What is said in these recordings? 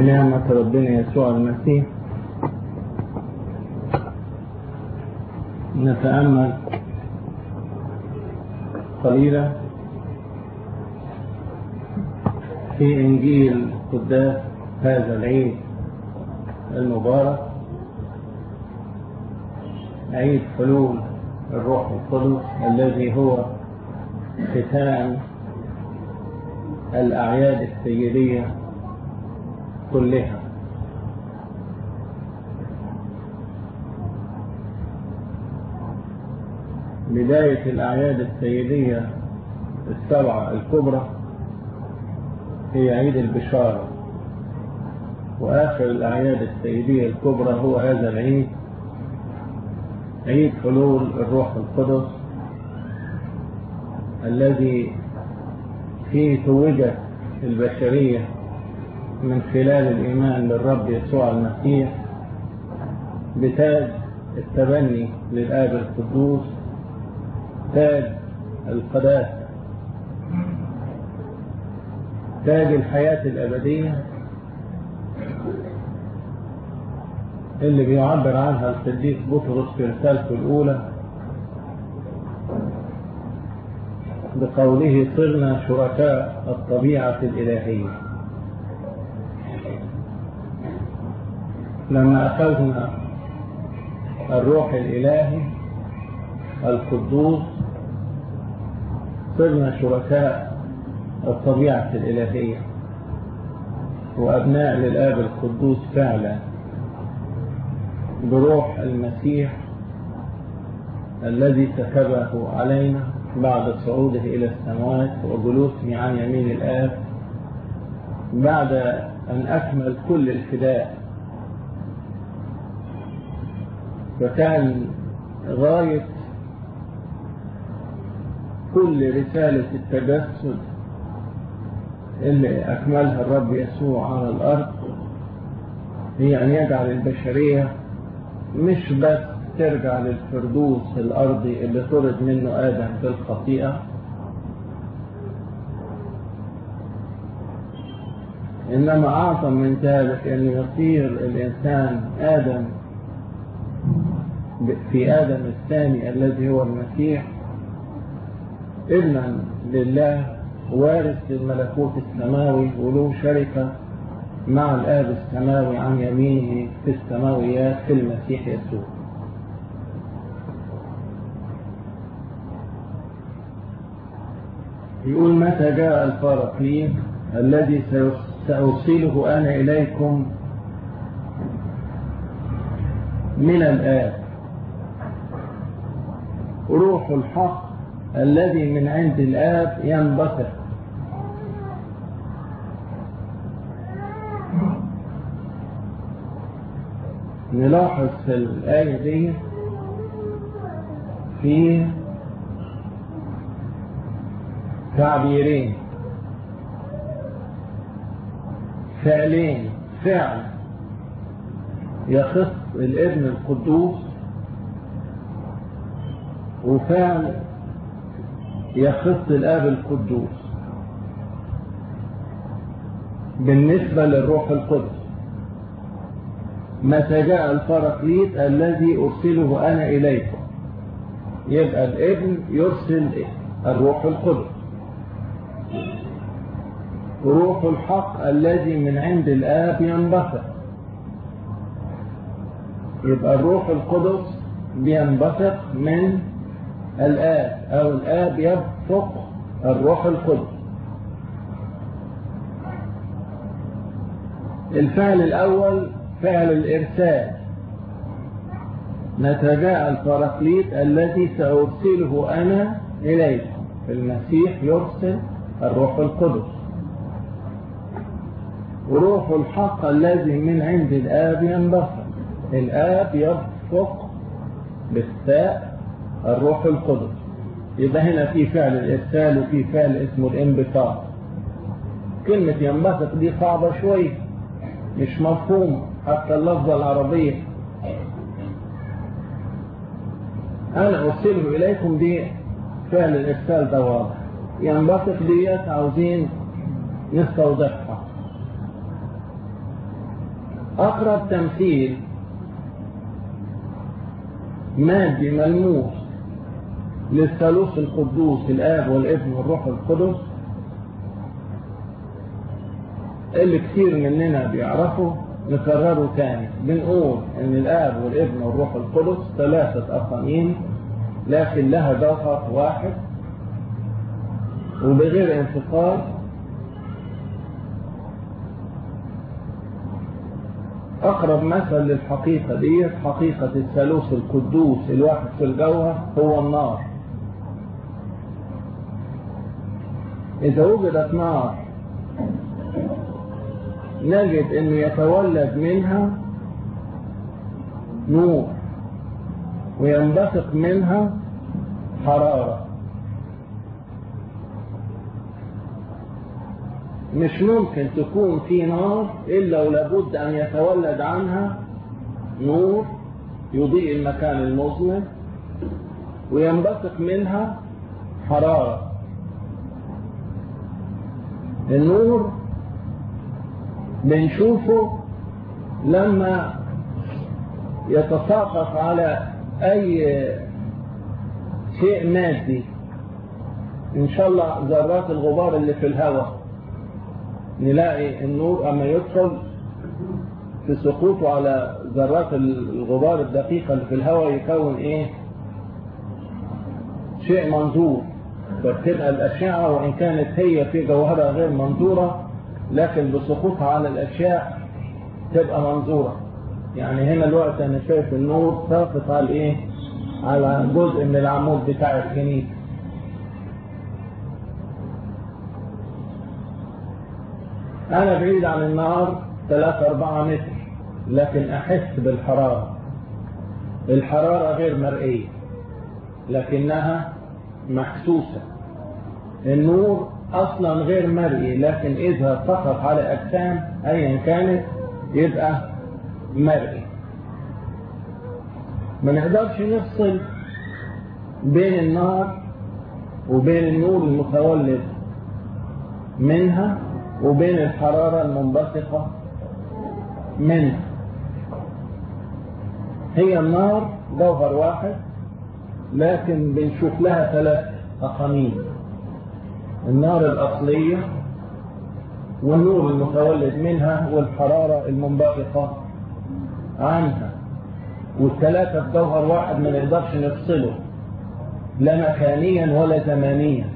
بنعمة ربنا يسوع المسيح نتأمل قليلا في إنجيل قداس هذا العيد المبارك عيد حلول الروح القدس الذي هو ختام الأعياد السيدية كلها بداية الأعياد السيدية السبعة الكبرى هي عيد البشارة وآخر الأعياد السيدية الكبرى هو هذا العيد عيد حلول الروح القدس الذي فيه توجت البشرية من خلال الإيمان للرب يسوع المسيح بتاج التبني للآب القدوس تاج القداسة تاج الحياة الأبدية اللي بيعبر عنها القديس بطرس في رسالته الأولى بقوله صرنا شركاء الطبيعة الإلهية لما أخذنا الروح الإلهي القدوس صرنا شركاء الطبيعة الإلهية وأبناء للآب القدوس فعلا بروح المسيح الذي سكبه علينا بعد صعوده إلى السماوات وجلوسه عن يمين الآب بعد أن أكمل كل الفداء فكان غاية كل رسالة التجسد اللي أكملها الرب يسوع على الأرض هي أن يجعل البشرية مش بس ترجع للفردوس الأرضي اللي طرد منه آدم بالخطيئة إنما أعظم من ذلك أن يصير الإنسان آدم في آدم الثاني الذي هو المسيح ابنا لله وارث للملكوت السماوي وله شركة مع الآب السماوي عن يمينه في السماويات في المسيح يسوع يقول متى جاء الفارقين الذي سأرسله أنا إليكم من الآب روح الحق الذي من عند الآب ينبثق نلاحظ في الآية دي في تعبيرين فعلين فعل يخص الابن القدوس وفعل يخص الاب القدوس بالنسبة للروح القدس متى جاء الفرقليط الذي أرسله أنا إليكم يبقى الابن يرسل الروح القدس روح الحق الذي من عند الآب ينبثق يبقى الروح القدس بينبثق من الآب أو الآب يبثق الروح القدس الفعل الأول فعل الإرسال متى جاء البراكليت الذي سأرسله أنا إليكم المسيح يرسل الروح القدس وروح الحق الذي من عند الآب ينبثق الآب يبثق بالتاء الروح القدس يبقى هنا في فعل الإرسال وفي فعل اسمه الانبثاق كلمة ينبثق دي صعبة شوية مش مفهوم حتى اللفظة العربية أنا أرسله إليكم دي فعل الإرسال ده واضح ينبثق ديت عاوزين نستوضحها أقرب تمثيل مادي ملموس للثالوث القدوس الآب والابن والروح القدس اللي كتير مننا بيعرفوا نكرره تاني بنقول ان الاب والابن والروح القدس ثلاثة اقانيم لكن لها جوهر واحد وبغير انفصال اقرب مثل للحقيقة دي حقيقة الثالوث القدوس الواحد في الجوهر هو النار اذا وجدت نار نجد انه يتولد منها نور وينبثق منها حرارة مش ممكن تكون في نار إلا ولابد أن يتولد عنها نور يضيء المكان المظلم وينبثق منها حرارة النور بنشوفه لما يتساقط على أي شيء مادي إن شاء الله ذرات الغبار اللي في الهواء نلاقي النور أما يدخل في سقوطه على ذرات الغبار الدقيقة اللي في الهواء يكون إيه شيء منظور فبتبقى الأشعة وإن كانت هي في جوهرها غير منظورة لكن بسقوطها على الأشياء تبقى منظورة يعني هنا الوقت أنا شايف النور ساقط على إيه على جزء من العمود بتاع الكنيسة أنا بعيد عن النار 3 4 متر لكن أحس بالحرارة الحرارة غير مرئية لكنها محسوسة النور أصلا غير مرئي لكن إذا سقط على أجسام أيا كانت يبقى مرئي ما نقدرش نفصل بين النار وبين النور المتولد منها وبين الحرارة المنبثقة منها هي النار جوهر واحد لكن بنشوف لها ثلاث أقانيم النار الأصلية والنور المتولد منها والحرارة المنبثقة عنها والثلاثة في جوهر واحد ما نقدرش نفصله لا مكانيا ولا زمانيا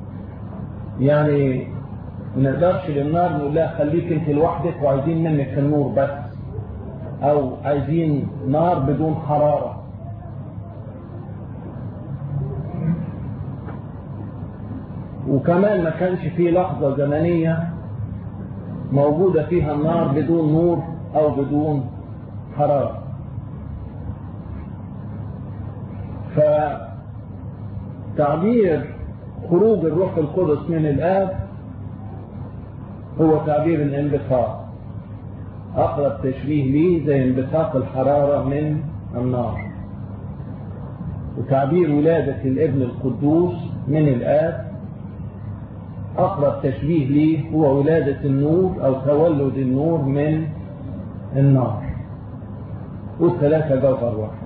يعني ما نقدرش للنار نقول لها خليك انت لوحدك وعايزين منك النور بس او عايزين نار بدون حرارة وكمان ما كانش في لحظة زمنية موجودة فيها النار بدون نور او بدون حرارة فتعبير خروج الروح القدس من الآب هو تعبير الانبثاق أقرب تشبيه ليه زي انبثاق الحرارة من النار وتعبير ولادة الابن القدوس من الآب أقرب تشبيه ليه هو ولادة النور أو تولد النور من النار والثلاثة جوهر واحد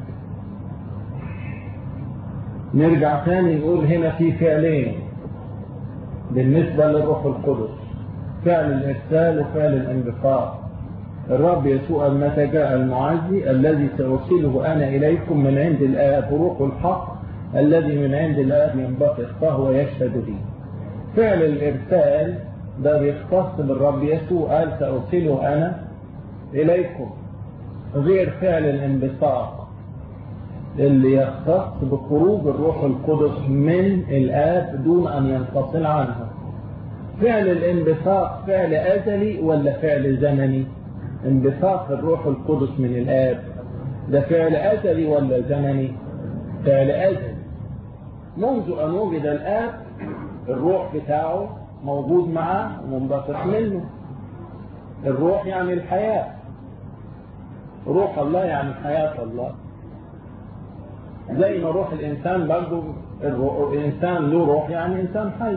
نرجع تاني نقول هنا في فعلين بالنسبة للروح القدس فعل الإرسال وفعل الانبثاق الرب يسوع متى جاء المعزي الذي سأرسله أنا إليكم من عند الآب روح الحق الذي من عند الآب ينبثق فهو يشهد لي فعل الإرسال ده بيختص بالرب يسوع قال سأرسله أنا إليكم غير فعل الانبثاق اللي يختص بخروج الروح القدس من الآب دون أن ينفصل عنه فعل الانبثاق فعل أزلي ولا فعل زمني انبثاق الروح القدس من الآب ده فعل أزلي ولا زمني فعل أزلي منذ أن وجد الآب الروح بتاعه موجود معاه ومنبثق منه الروح يعني الحياة روح الله يعني حياة الله زي ما روح الإنسان برضه الإنسان له روح يعني إنسان حي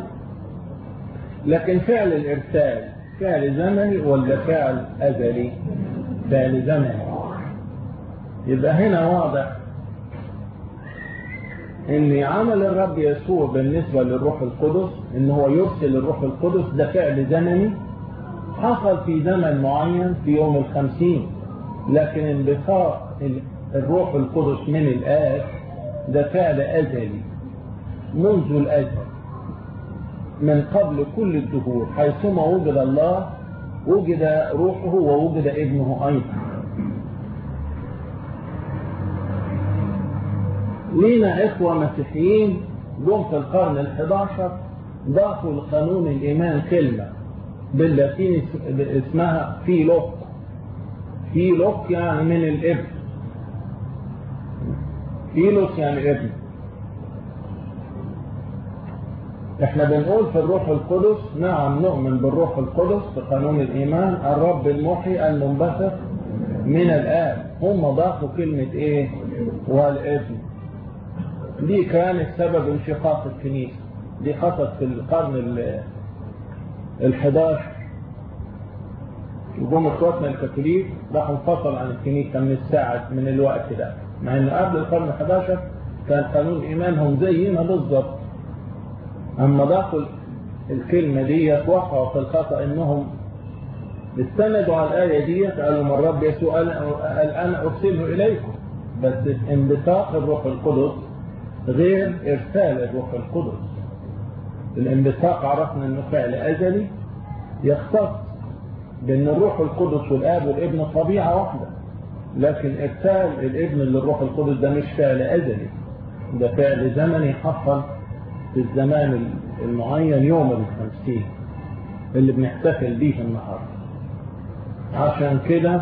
لكن فعل الإرسال فعل زمني ولا فعل أزلي فعل زمني يبقى هنا واضح ان عمل الرب يسوع بالنسبة للروح القدس ان هو يرسل الروح القدس ده فعل زمني حصل في زمن معين في يوم الخمسين لكن انبثاق الروح القدس من الآب ده فعل أزلي منذ الأزل من قبل كل الدهور حيثما وجد الله وجد روحه ووجد ابنه أيضا لينا إخوة مسيحيين جم في القرن الحداشر ضافوا لقانون الإيمان كلمة باللاتيني اسمها فيلوك فيلوك يعني من الابن فيلوس يعني ابن احنا بنقول في الروح القدس نعم نؤمن بالروح القدس في قانون الايمان الرب المحيي المنبثق من الاب هم ضافوا كلمة ايه والابن دي كانت سبب انشقاق الكنيسة دي حصلت في القرن ال11 وجم اخواتنا الكاثوليك راحوا انفصل عن الكنيسة من الساعة من الوقت ده مع انه قبل القرن ال11 كان قانون ايمانهم زينا بالظبط اما ضافوا الكلمة دي وقعوا في الخطأ انهم استندوا على الآية دي قالوا من الرب يسوع قال انا ارسله اليكم بس انبثاق الروح القدس غير ارسال الروح القدس الانبثاق عرفنا انه فعل ازلي يختص بان الروح القدس والاب والابن طبيعه واحده لكن ارسال الابن للروح القدس ده مش فعل ازلي ده فعل زمني حصل في الزمان المعين يوم الخمسين اللي بنحتفل بيه النهارده عشان كده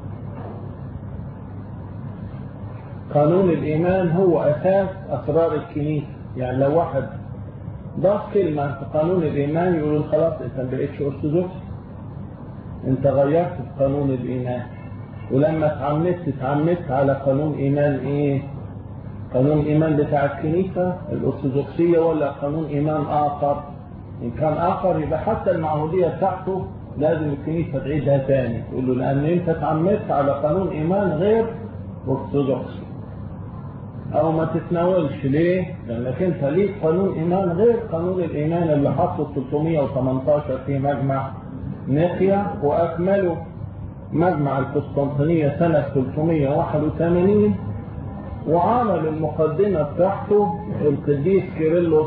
قانون الإيمان هو أساس أسرار الكنيسة يعني لو واحد ضاف كلمة في قانون الإيمان يقول خلاص أنت ما بقتش أرثوذكس أنت غيرت في قانون الإيمان ولما اتعمدت اتعمدت على قانون إيمان إيه؟ قانون إيمان بتاع الكنيسة الأرثوذكسية ولا قانون إيمان آخر إن كان آخر يبقى حتى المعمودية بتاعته لازم الكنيسة تعيدها تاني تقول له لأن أنت اتعمدت على قانون إيمان غير أرثوذكسي او ما تتناولش ليه لانك انت ليك قانون ايمان غير قانون الايمان اللي حطه 318 في مجمع نقيا واكمله مجمع القسطنطينية سنة 381 وعمل المقدمة بتاعته القديس كيرلس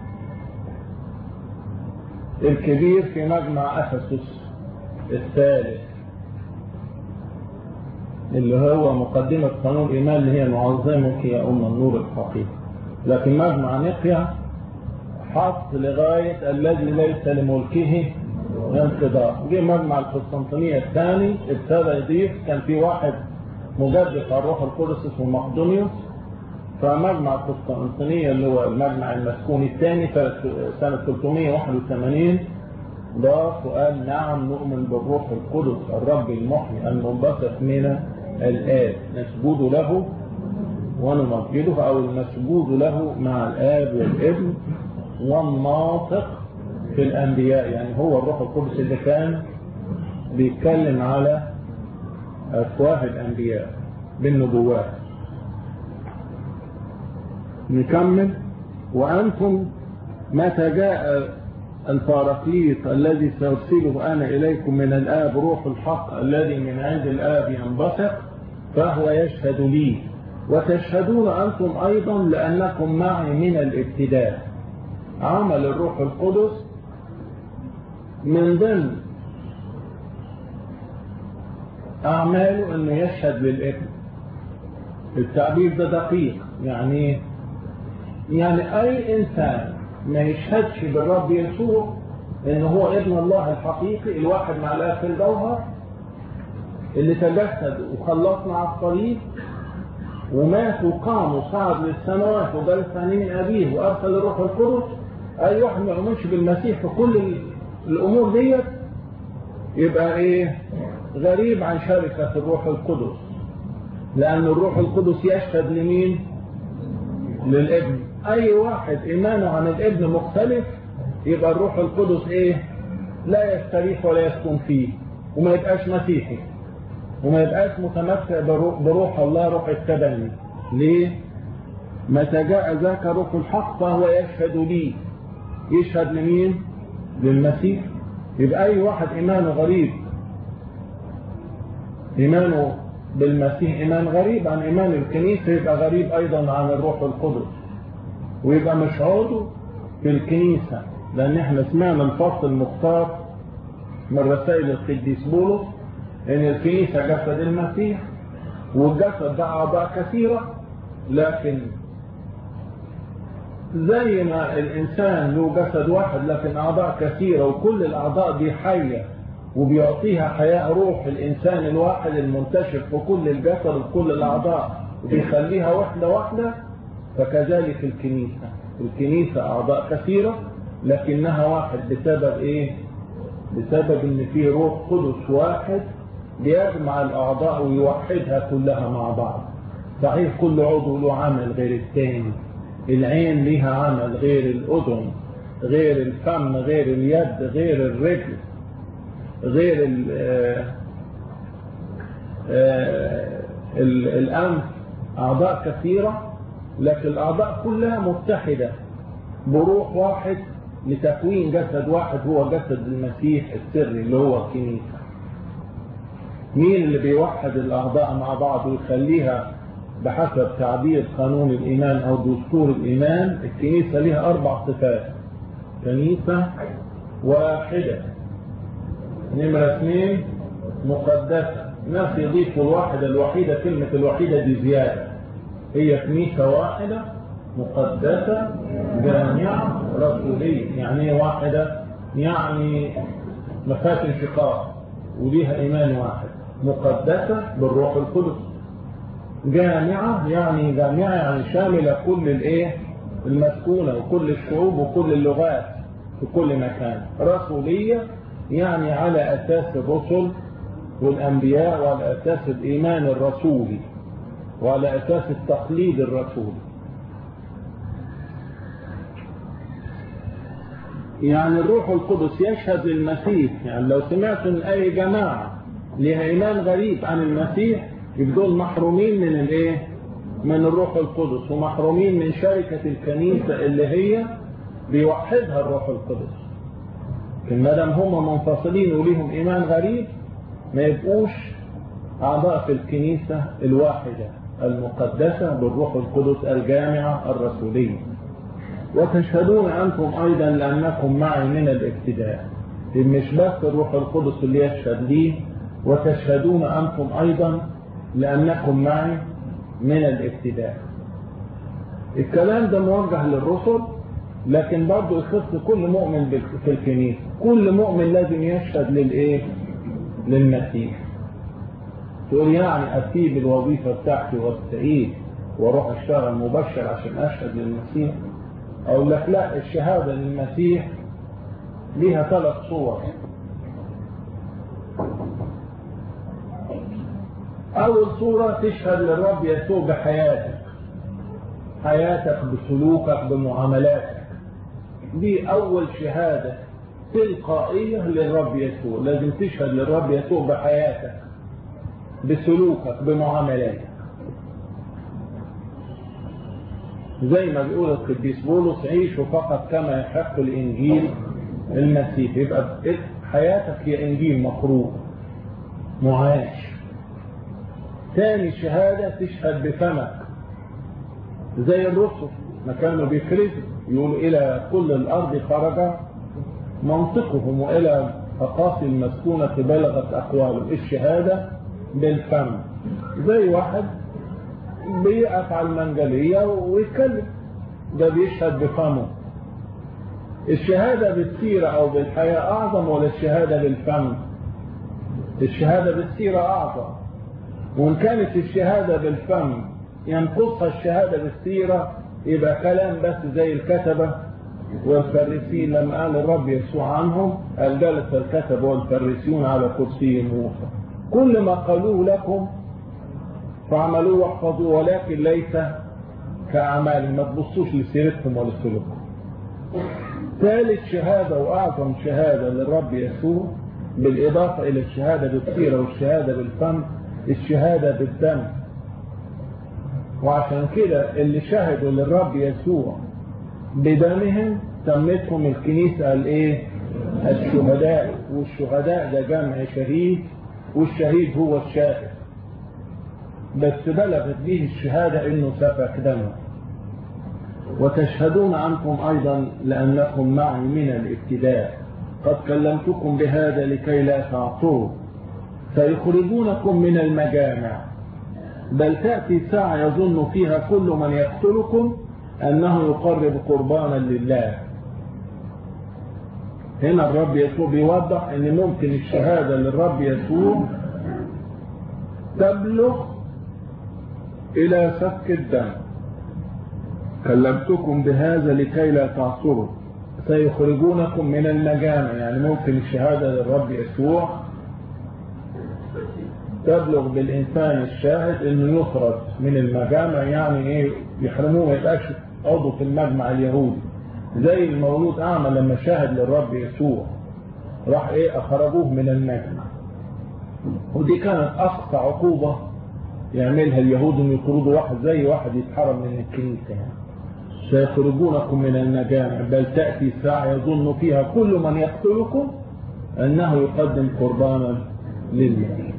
الكبير في مجمع افسس الثالث اللي هو مقدمة قانون الإيمان اللي هي معظمك يا أم النور الحقيقي لكن مجمع نقيا حط لغاية الذي ليس لملكه انقضاء جه مجمع القسطنطينية الثاني ابتدى يضيف كان في واحد مجدد على الروح القدس اسمه مقدونيوس فمجمع القسطنطينية اللي هو المجمع المسكوني الثاني سنة 381 ضاف وقال نعم نؤمن بالروح القدس الرب المحيي المنبثق من الآب نسجد له ونمجده أو المسجود له مع الآب والابن والناطق في الأنبياء يعني هو الروح القدس اللي كان بيتكلم على أفواه الأنبياء بالنبوات نكمل وأنتم متى جاء الباراكليت الذي سأرسله أنا إليكم من الآب روح الحق الذي من عند الآب ينبثق فهو يشهد لي وتشهدون أنتم أيضا لأنكم معي من الابتداء عمل الروح القدس من ضمن أعماله أنه يشهد للابن التعبير ده دقيق يعني يعني أي إنسان ما يشهدش بالرب يسوع ان هو ابن الله الحقيقي الواحد مع الاب في الجوهر اللي تجسد وخلصنا على الطريق ومات وقام وصعد للسماوات وجلس عن يمين ابيه وارسل الروح القدس اي واحد ما يؤمنش بالمسيح في كل الامور ديت يبقى ايه غريب عن شركه الروح القدس لان الروح القدس يشهد لمين للابن اي واحد ايمانه عن الابن مختلف يبقى الروح القدس ايه لا يستريح ولا يسكن فيه وما يبقاش مسيحي وما يبقاش متمتع بروح الله روح التبني ليه متى جاء ذاك روح الحق فهو يشهد لي يشهد لمين للمسيح يبقى اي واحد ايمانه غريب ايمانه بالمسيح ايمان غريب عن ايمان الكنيسه يبقى غريب ايضا عن الروح القدس ويبقى مش عضو في الكنيسه لان احنا سمعنا الفصل المختار من رسائل القديس بولس ان الكنيسه جسد المسيح والجسد ده اعضاء كثيره لكن زي ما الانسان له جسد واحد لكن اعضاء كثيره وكل الاعضاء دي حيه وبيعطيها حياه روح الانسان الواحد المنتشر في كل الجسد وكل الاعضاء وبيخليها واحده واحده فكذلك الكنيسه الكنيسه اعضاء كثيره لكنها واحد بسبب ايه بسبب ان في روح قدس واحد بيجمع الاعضاء ويوحدها كلها مع بعض صحيح كل عضو له عمل غير الثاني العين ليها عمل غير الأذن غير الفم غير اليد غير الرجل غير ال ال الأنف أعضاء كثيرة لكن الأعضاء كلها متحدة بروح واحد لتكوين جسد واحد هو جسد المسيح السري اللي هو الكنيسة مين اللي بيوحد الأعضاء مع بعض ويخليها بحسب تعبير قانون الإيمان أو دستور الإيمان الكنيسة لها أربع صفات كنيسة واحدة نمرة اثنين مقدسة ناس يضيفوا الواحدة الوحيدة كلمة الوحيدة دي زيادة هي كنيسة واحدة مقدسة جامعة رسولية يعني ايه واحدة يعني ما فيهاش انشقاق وليها إيمان واحد مقدسة بالروح القدس جامعة يعني جامعة يعني شاملة كل الايه المسكونة وكل الشعوب وكل اللغات في كل مكان رسولية يعني على أساس الرسل والأنبياء وعلى أساس الإيمان الرسولي وعلى أساس التقليد الرسولي يعني الروح القدس يشهد للمسيح يعني لو سمعت من أي جماعة لها إيمان غريب عن المسيح يبقوا محرومين من الايه من الروح القدس ومحرومين من شركة الكنيسة اللي هي بيوحدها الروح القدس لكن ما دام هم منفصلين وليهم ايمان غريب ما يبقوش اعضاء في الكنيسة الواحدة المقدسة بالروح القدس الجامعة الرسولية وتشهدون أنتم أيضا لأنكم معي من الابتداء مش بس الروح القدس اللي يشهد لي وتشهدون أنتم أيضا لأنكم معي من الابتداء الكلام ده موجه للرسل لكن برضه يخص كل مؤمن في الكنيسة كل مؤمن لازم يشهد للإيه للمسيح تقول يعني أسيب الوظيفة بتاعتي واستعيد واروح اشتغل مبشر عشان أشهد للمسيح أقول لك لا الشهادة للمسيح ليها ثلاث صور أول صورة تشهد للرب يسوع بحياتك حياتك بسلوكك بمعاملاتك دي أول شهادة تلقائية للرب يسوع لازم تشهد للرب يسوع بحياتك بسلوكك بمعاملاتك زي ما بيقول القديس بولس عيشوا فقط كما يحق الإنجيل المسيح يبقى حياتك هي إنجيل مقروء معاش ثاني شهادة تشهد بفمك زي الرسل ما كانوا بيكرزوا يقولوا إلى كل الأرض خرج منطقهم وإلى أقاصي المسكونة بلغت أقوالهم الشهادة بالفم زي واحد بيقف على المنجلية ويتكلم ده بيشهد بفمه الشهادة بالسيرة أو بالحياة أعظم ولا الشهادة بالفم الشهادة بالسيرة أعظم وإن كانت الشهادة بالفم ينقصها الشهادة بالسيرة يبقى كلام بس زي الكتبة والفريسيين لما قال الرب يسوع عنهم قال جلس الكتبة والفريسيون على كرسي موسى كل ما قالوه لكم فعملوه واحفظوه ولكن ليس كأعمالهم ما تبصوش لسيرتهم ولا سلوكهم ثالث شهادة وأعظم شهادة للرب يسوع بالإضافة إلى الشهادة بالسيرة والشهادة بالفم الشهادة بالدم وعشان كده اللي شهدوا للرب يسوع بدمهم سمتهم الكنيسة الايه الشهداء والشهداء ده جمع شهيد والشهيد هو الشاهد بس بلغت به الشهادة انه سفك دمه وتشهدون عنكم ايضا لانكم معي من الابتداء قد كلمتكم بهذا لكي لا تعصوا فيخرجونكم من المجامع بل تأتي ساعة يظن فيها كل من يقتلكم أنه يقرب قربانا لله هنا الرب يسوع بيوضح أن ممكن الشهادة للرب يسوع تبلغ إلى سفك الدم كلمتكم بهذا لكي لا تعصروا سيخرجونكم من المجامع يعني ممكن الشهادة للرب يسوع تبلغ بالإنسان الشاهد إنه يخرج من المجامع يعني إيه يحرموه ما يبقاش عضو في المجمع اليهودي زي المولود أعمى لما شاهد للرب يسوع راح إيه أخرجوه من المجمع ودي كانت أقصى عقوبة يعملها اليهود إنه يطردوا واحد زي واحد يتحرم من الكنيسة يعني سيخرجونكم من المجامع بل تأتي ساعة يظن فيها كل من يقتلكم أنه يقدم قربانا لله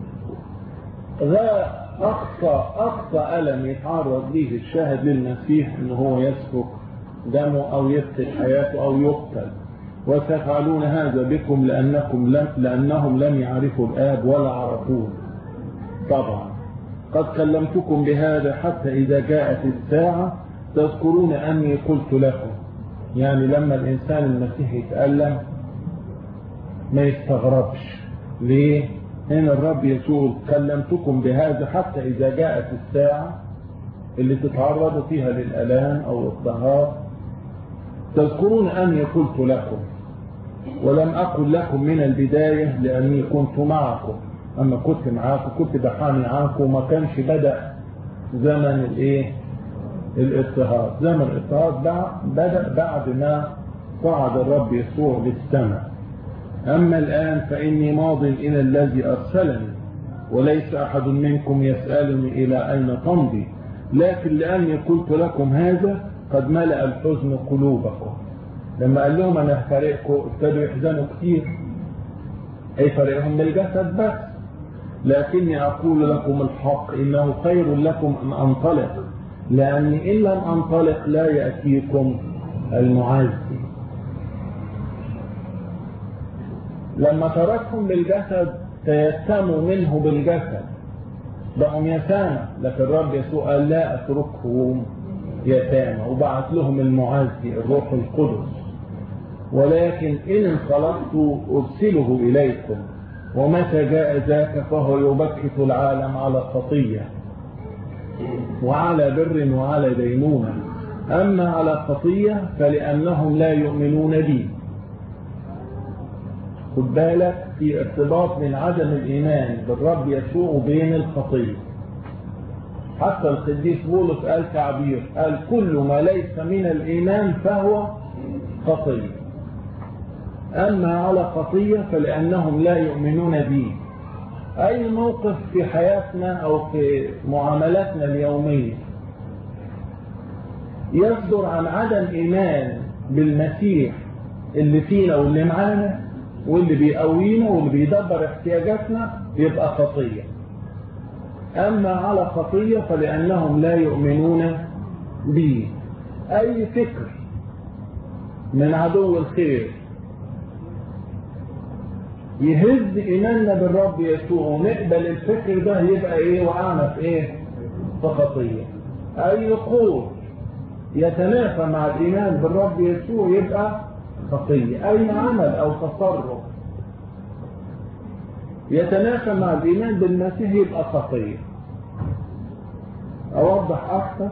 ده أقصى أقصى ألم يتعرض ليه الشاهد للمسيح إن هو يسفك دمه أو يفقد حياته أو يقتل وتفعلون هذا بكم لأنكم لم لأنهم لم يعرفوا الآب ولا عرفوه طبعا قد كلمتكم بهذا حتى إذا جاءت الساعة تذكرون أني قلت لكم يعني لما الإنسان المسيح يتألم ما يستغربش ليه؟ هنا الرب يسوع كلمتكم بهذا حتى إذا جاءت الساعة اللي تتعرضوا فيها للألام أو الاضطهاد تذكرون أني قلت لكم ولم أقل لكم من البداية لأني كنت معكم أما كنت معاكم كنت بحامي عنكم وما كانش بدأ زمن الإيه الاضطهاد زمن الاضطهاد بدأ بعد ما صعد الرب يسوع للسماء أما الآن فإني ماض إلى الذي أرسلني وليس أحد منكم يسألني إلى أين تمضي لكن لأني قلت لكم هذا قد ملأ الحزن قلوبكم لما قال لهم أنا هفارقكم ابتدوا يحزنوا كتير أي فريقهم بالجسد بس لكني أقول لكم الحق إنه خير لكم أن أنطلق لأني إن لم أنطلق لا يأتيكم المعزي لما تركهم بالجسد تيسموا منه بالجسد بقوا يتامى لكن الرب يسوع قال لا اتركهم يتامى وبعث لهم المعزي الروح القدس ولكن ان انطلقت ارسله اليكم ومتى جاء ذاك فهو يبكت العالم على خطيه وعلى بر وعلى دينونه اما على خطيه فلانهم لا يؤمنون بي خد بالك في ارتباط من عدم الإيمان بالرب يسوع وبين الخطية حتى القديس بولس قال تعبير قال كل ما ليس من الإيمان فهو خطية أما على خطية فلأنهم لا يؤمنون به أي موقف في حياتنا أو في معاملاتنا اليومية يصدر عن عدم إيمان بالمسيح اللي فينا واللي معانا واللي بيقوينا واللي بيدبر احتياجاتنا يبقى خطية أما على خطية فلأنهم لا يؤمنون به أي فكر من عدو الخير يهز إيماننا بالرب يسوع ونقبل الفكر ده يبقى إيه وقعنا في إيه؟ في خطية أي قول يتنافى مع الإيمان بالرب يسوع يبقى خطية أي عمل أو تصرف يتنافى مع الإيمان بالمسيح يبقى خطية أوضح أكثر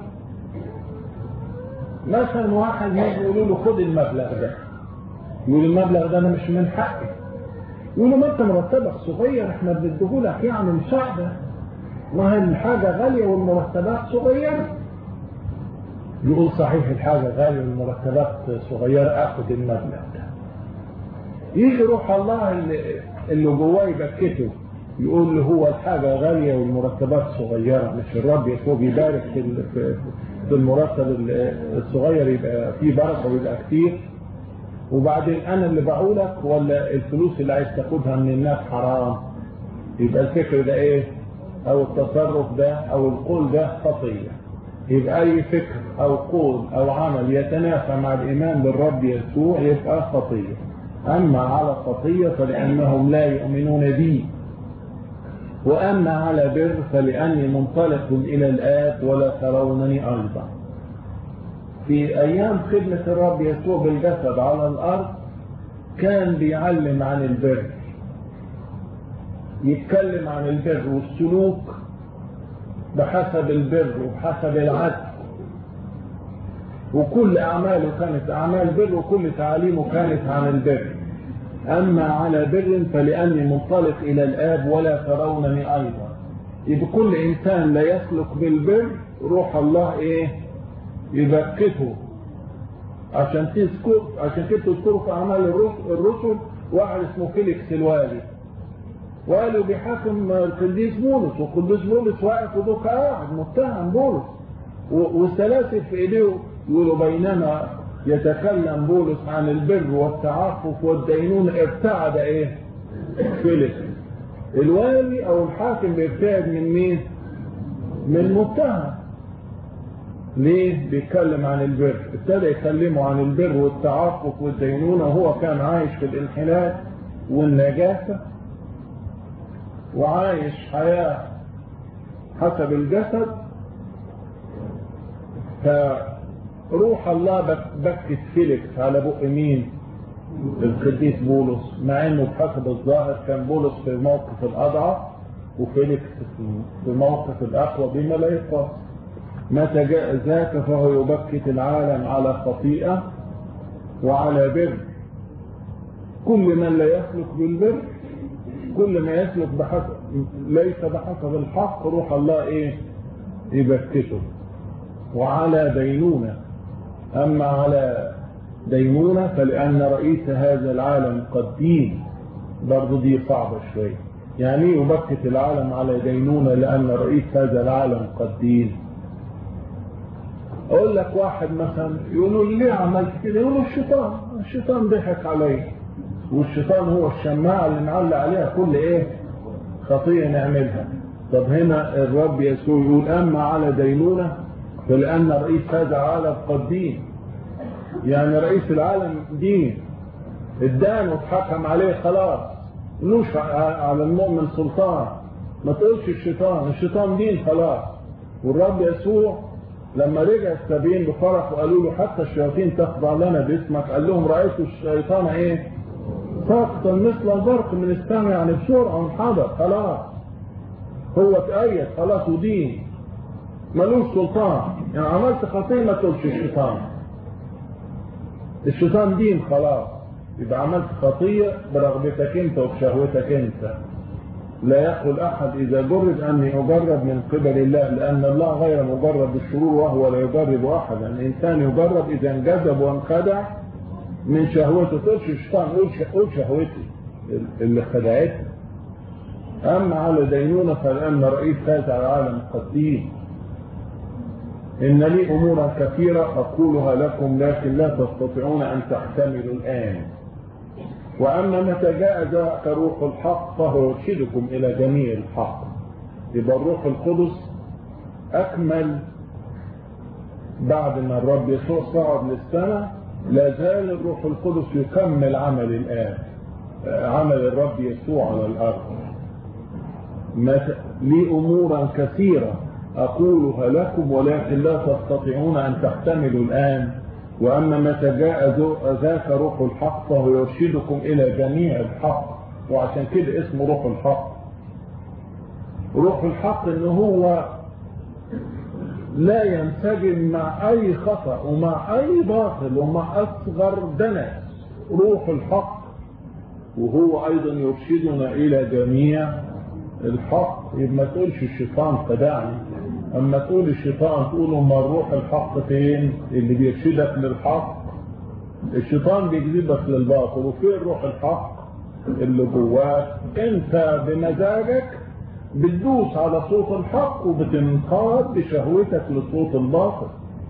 مثلا واحد يجي يقولوا له خد المبلغ ده يقول المبلغ ده أنا مش من حقي يقولوا ما أنت مرتبك صغير إحنا بنديهولك يعني مساعدة ما هي الحاجة غالية والمرتبات صغيرة يقول صحيح الحاجة غالية والمرتبات صغيرة اخد المبلغ ده يجي روح الله اللي, اللي جواه يبكته يقول له هو الحاجة غالية والمرتبات صغيرة مش الرب يسوع بيبارك في ال- في- في المرتب ال- الصغير يبقى فيه بركة ويبقى كتير وبعدين انا اللي بعولك ولا الفلوس اللي عايز تاخدها من الناس حرام يبقى الفكر ده ايه او التصرف ده او القول ده خطيه يبقى اي فكر او قول او عمل يتنافى مع الايمان بالرب يسوع يبقى خطيه اما على خطيه فلانهم لا يؤمنون بي واما على بر فلاني منطلق الى الاب ولا ترونني ايضا في ايام خدمه الرب يسوع بالجسد على الارض كان بيعلم عن البر يتكلم عن البر والسلوك بحسب البر وبحسب العدل وكل أعماله كانت أعمال بر وكل تعاليمه كانت عن البر أما على بر فلأني منطلق إلى الآب ولا ترونني أيضا يبقى كل إنسان لا يسلك بالبر روح الله إيه يبكته عشان تذكر عشان كده تذكروا في أعمال الرسل, الرسل واحد اسمه فيليكس الوالي وقالوا بيحاكم القديس بولس والقديس بولس واقف ودوك قاعد متهم بولس والسلاسل في ايديه يقولوا بينما يتكلم بولس عن البر والتعفف والدينون ابتعد ايه فيليكس الوالي او الحاكم بيبتعد من مين من المتهم ليه بيتكلم عن البر ابتدى يكلموا عن البر والتعفف والدينونة وهو كان عايش في الانحلال والنجاسة وعايش حياة حسب الجسد فروح الله بكت فيليكس على بق مين القديس بولس مع انه بحسب الظاهر كان بولس في موقف الاضعف وفيليكس في موقف الاقوى بما لا يقاس متى جاء ذاك فهو يبكت العالم على خطيئة وعلى بر كل من لا يسلك بالبر كل ما يسلك بحسب ليس بحسب الحق روح الله ايه يبكته وعلى دينونة اما على دينونة فلان رئيس هذا العالم قد دين برضه دي صعبة شوية يعني يبكت العالم على دينونة لان رئيس هذا العالم قد دين اقول لك واحد مثلا يقولوا لي ليه عملت كده يقولوا الشيطان الشيطان ضحك علي والشيطان هو الشماعة اللي نعلق عليها كل ايه خطية نعملها طب هنا الرب يسوع يقول اما على دينونة فلان رئيس هذا العالم قد دين يعني رئيس العالم دين ادان واتحكم عليه خلاص ملوش على المؤمن سلطان ما تقولش الشيطان الشيطان دين خلاص والرب يسوع لما رجع السبيين بفرح وقالوا له حتى الشياطين تخضع لنا باسمك قال لهم رأيت الشيطان ايه ساقطا مثل البرق من السماء يعني بسرعة وانحدر خلاص هو تأيد خلاص ودين ملوش سلطان يعني عملت خطية ما تقولش الشيطان الشيطان دين خلاص يبقى عملت خطية برغبتك انت وبشهوتك انت لا يقول أحد إذا جرب أني أجرب من قبل الله لأن الله غير مجرب بالشرور وهو لا يجرب أحدا الإنسان يجرب إذا انجذب وانخدع من شهوته تقولش الشيطان قول شهوتي اللي خدعتني أما على دينونة فلأن رئيس هذا العالم قديم إن لي أمورا كثيرة أقولها لكم لكن لا تستطيعون أن تحتملوا الآن وأما متى جاء ذاك روح الحق فهو يرشدكم إلى جميع الحق يبقى الروح القدس أكمل بعد ما الرب يسوع صعد للسماء لا زال الروح القدس يكمل عمل الآن عمل الرب يسوع على الأرض لي أمورا كثيرة أقولها لكم ولكن لا تستطيعون أن تحتملوا الآن وأما متى جاء ذاك روح الحق فهو يرشدكم إلى جميع الحق وعشان كده اسمه روح الحق روح الحق إن هو لا ينسجم مع أي خطأ ومع أي باطل ومع أصغر دنس روح الحق وهو أيضا يرشدنا إلى جميع الحق يبقى ما تقولش الشيطان خدعني اما تقول الشيطان تقول ما الروح الحق فين اللي بيرشدك للحق الشيطان بيجذبك للباطل وفين روح الحق اللي جواك انت بمزاجك بتدوس على صوت الحق وبتنقاد بشهوتك لصوت الباطل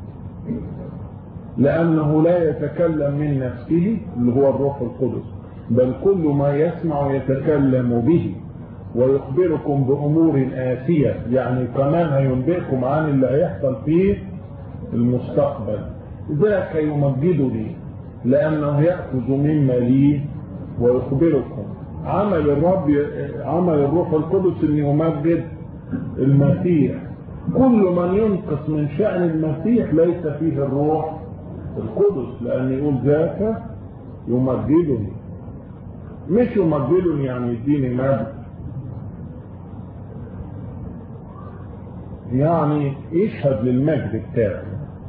لأنه لا يتكلم من نفسه اللي هو الروح القدس بل كل ما يسمع يتكلم به ويخبركم بأمور آتية يعني كمان هينبئكم عن اللي هيحصل فيه المستقبل ذاك يمجدني لأنه يأخذ مما لي ويخبركم عمل الرب عمل الروح القدس أن يمجد المسيح كل من ينقص من شأن المسيح ليس فيه الروح القدس لأن يقول ذاك يمجدني مش يمجدني يعني يديني مجد يعني يشهد للمجد بتاعي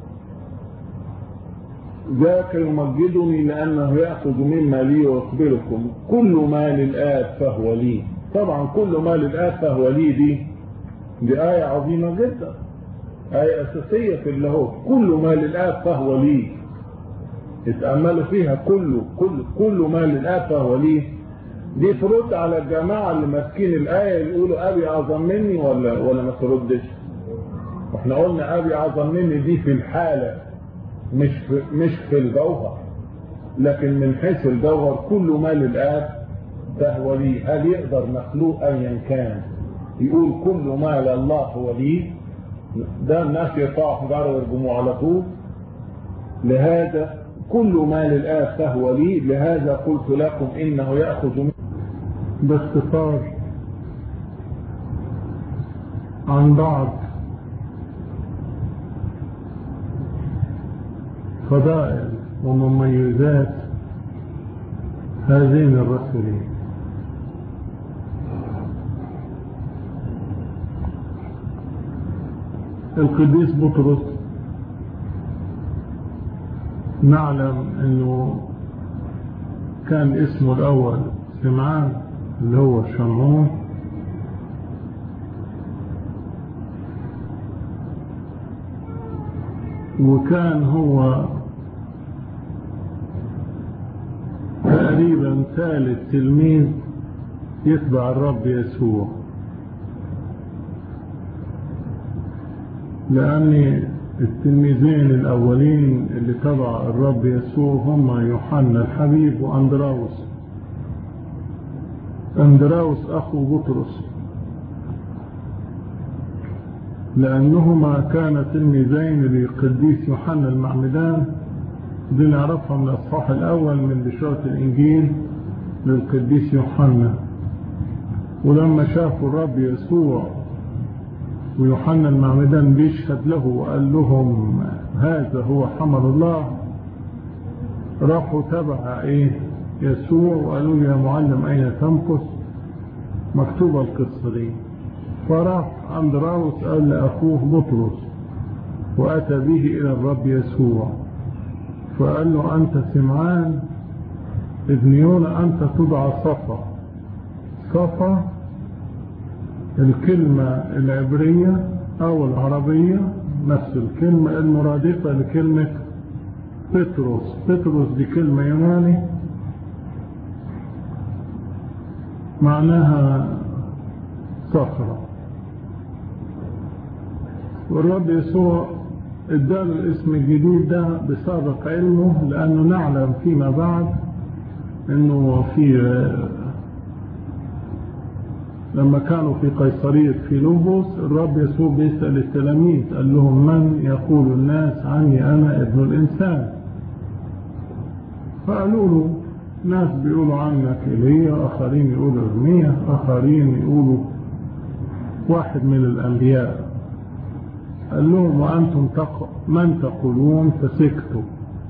ذاك يمجدني لأنه يأخذ مما لي ويخبركم كل ما للآب فهو لي طبعا كل ما للآب فهو لي دي دي آية عظيمة جدا آية أساسية في اللاهوت كل ما للآب فهو لي اتأملوا فيها كله كل كل ما للآب فهو لي دي ترد على الجماعة اللي ماسكين الآية اللي يقولوا أبي أعظم مني ولا ولا ما تردش واحنا قلنا أبي أعظم مني دي في الحالة مش في مش في الجوهر لكن من حيث الجوهر كل ما للآب فهو لي هل يقدر مخلوق أيا كان يقول كل ما لله هو لي ده الناس يطاعوا في جار ويرجموا على طول لهذا كل ما للآب فهو لي لهذا قلت لكم إنه يأخذ من باختصار عن بعض فضائل ومميزات هذين الرسولين القديس بطرس نعلم انه كان اسمه الاول سمعان اللي هو شمعون وكان هو تقريبا ثالث تلميذ يتبع الرب يسوع لأن التلميذين الأولين اللي تبع الرب يسوع هم يوحنا الحبيب وأندراوس أندراوس أخو بطرس لأنهما كانا تلميذين للقديس يوحنا المعمدان دي نعرفها من الأصحاح الأول من بشارة الإنجيل للقديس يوحنا ولما شافوا الرب يسوع ويوحنا المعمدان بيشهد له وقال لهم هذا هو حمل الله راحوا تبع ايه يسوع وقالوا له يا معلم اين تمكث مكتوبة القصة دي فراح اندراوس قال لاخوه بطرس واتى به الى الرب يسوع فقال له انت سمعان ابن يونا انت تدعى صفا صفا الكلمة العبرية أو العربية نفس الكلمة المرادفة لكلمة بطرس بطرس دي كلمة يوناني معناها صخرة والرب يسوع اداله الاسم الجديد ده بسابق علمه لأنه نعلم فيما بعد انه في لما كانوا في قيصرية فيلبس الرب يسوع بيسأل التلاميذ قال لهم من يقول الناس عني أنا ابن الإنسان فقالوا له ناس بيقولوا عنك إيليا آخرين يقولوا إرميا آخرين يقولوا واحد من الأنبياء قال لهم وأنتم تق... من تقولون فسكتوا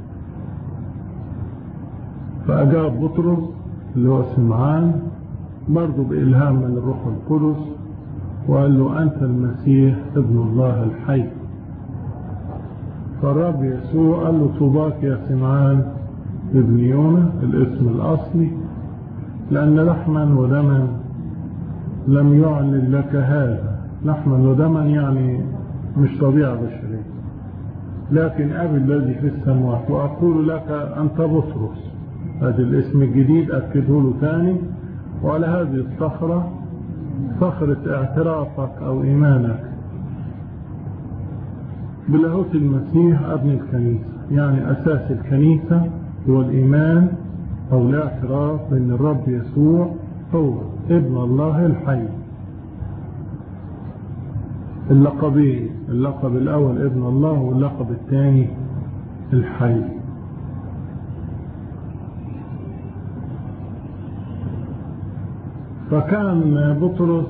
فأجاب بطرس اللي هو سمعان برضه بإلهام من الروح القدس وقال له أنت المسيح ابن الله الحي فالرب يسوع قال له طوباك يا سمعان ابن يونا الاسم الأصلي لأن لحما ودما لم يعلن لك هذا لحما ودما يعني مش طبيعة بشرية لكن أبي الذي في السماوات وأقول لك أنت بطرس هذا الاسم الجديد أكده له ثاني وعلى هذه الصخرة صخرة اعترافك أو إيمانك بلاهوت المسيح أبن الكنيسة يعني أساس الكنيسة هو الإيمان أو الاعتراف بأن الرب يسوع هو ابن الله الحي اللقبين اللقب الأول ابن الله واللقب الثاني الحي فكان بطرس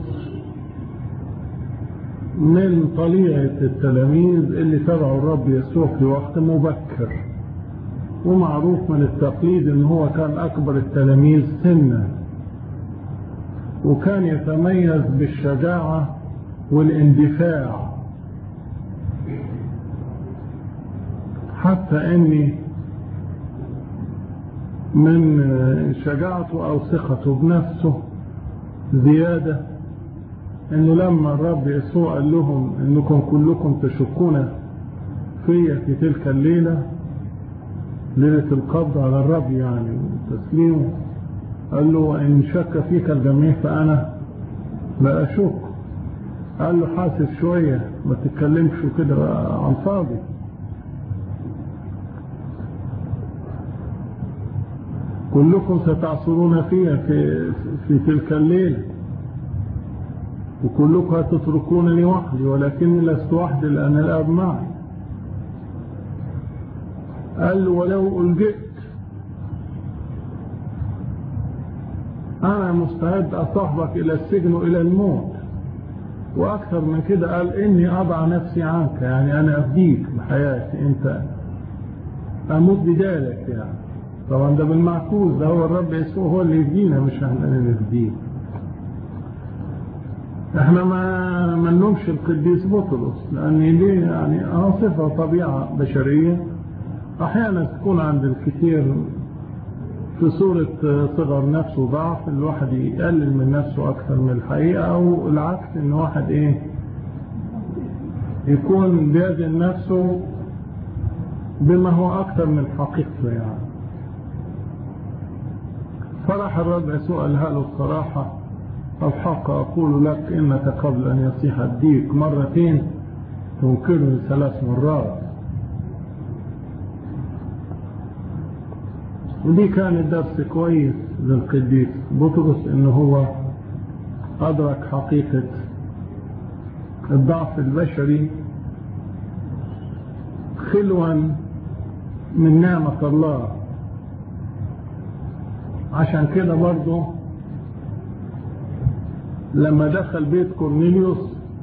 من طليعة التلاميذ اللي تبعوا الرب يسوع في وقت مبكر ومعروف من التقليد ان هو كان اكبر التلاميذ سنا وكان يتميز بالشجاعة والاندفاع حتى اني من شجاعته او ثقته بنفسه زيادة انه لما الرب يسوع قال لهم انكم كلكم تشكون في في تلك الليلة ليلة القبض على الرب يعني تسليمه قال له ان شك فيك الجميع فانا لا اشك قال له حاسب شوية ما تتكلمش كده عن فاضي كلكم ستعصرون فيها في, في تلك الليلة وكلكم هتتركونني وحدي ولكني لست وحدي لأن الآب معي قال له ولو ألجئت أنا مستعد أصحبك إلى السجن وإلى الموت وأكثر من كده قال إني أضع نفسي عنك يعني أنا أفديك بحياتي أنت أموت بدالك يعني طبعا ده بالمعكوس ده هو الرب يسوع هو اللي يفدينا مش احنا اللي نفديه احنا ما ما نلومش القديس بطرس لان دي يعني اه صفه طبيعه بشريه احيانا تكون عند الكثير في صورة صغر نفسه وضعف الواحد يقلل من نفسه أكثر من الحقيقة أو العكس إن واحد إيه يكون بيزن نفسه بما هو أكثر من حقيقته يعني فرح الرب يسوع قالها له الصراحة الحق أقول لك إنك قبل أن يصيح الديك مرتين تنكرني ثلاث مرات ودي كانت درس كويس للقديس بطرس إنه هو أدرك حقيقة الضعف البشري خلوا من نعمة الله عشان كده برضه لما دخل بيت كورنيليوس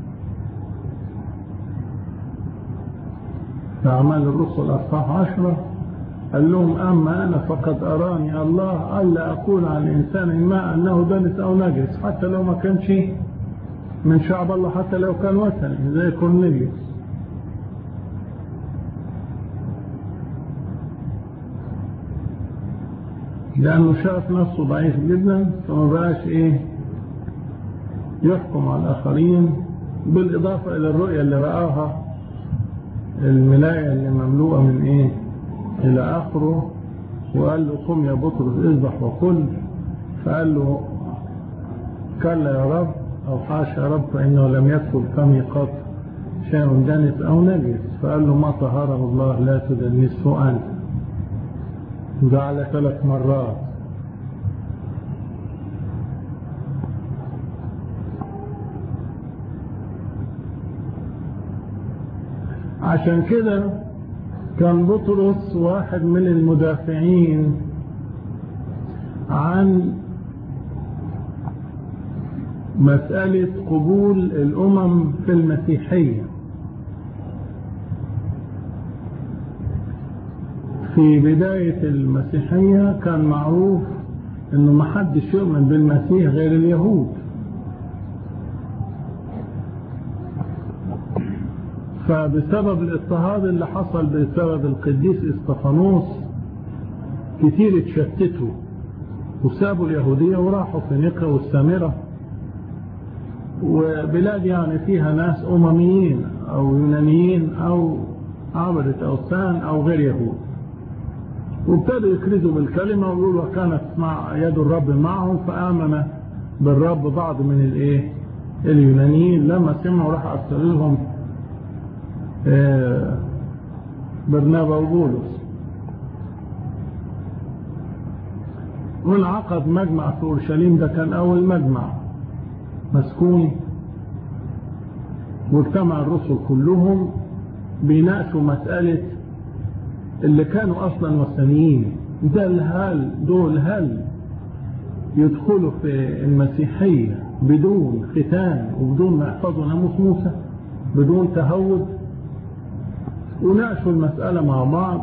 في أعمال الرسل أصحاح عشرة قال لهم أما أنا فقد أراني الله ألا أقول عن إنسان ما أنه دنس أو نجس حتى لو ما كانش من شعب الله حتى لو كان وثني زي كورنيليوس لأنه شاف نفسه ضعيف جدا فما بقاش إيه يحكم على الآخرين بالإضافة إلى الرؤية اللي رآها الملاية اللي مملوءة من إيه إلى آخره وقال له قم يا بطرس اذبح وكل فقال له كلا يا رب أو حاشا يا رب فإنه لم يدخل فمي قط شيء دنس أو نجس فقال له ما طهره الله لا تدنسه أنت جعل ثلاث مرات عشان كده كان بطرس واحد من المدافعين عن مسألة قبول الأمم في المسيحية في بداية المسيحية كان معروف انه ما حدش يؤمن بالمسيح غير اليهود فبسبب الاضطهاد اللي حصل بسبب القديس استفانوس كتير اتشتتوا وسابوا اليهودية وراحوا فينيقيا والسامرة وبلاد يعني فيها ناس أمميين أو يونانيين أو عبدة أوثان أو غير يهود وابتدوا يكرزوا بالكلمة ويقولوا وكانت مع يد الرب معهم فآمن بالرب بعض من الايه اليونانيين لما سمعوا راح أرسل لهم آه برنابا وبولس وانعقد مجمع في اورشليم ده كان اول مجمع مسكون واجتمع الرسل كلهم بيناقشوا مسألة اللي كانوا اصلا وثنيين ده هل دول هل يدخلوا في المسيحية بدون ختان وبدون ما يحفظوا ناموس موسى بدون تهود وناقشوا المسألة مع بعض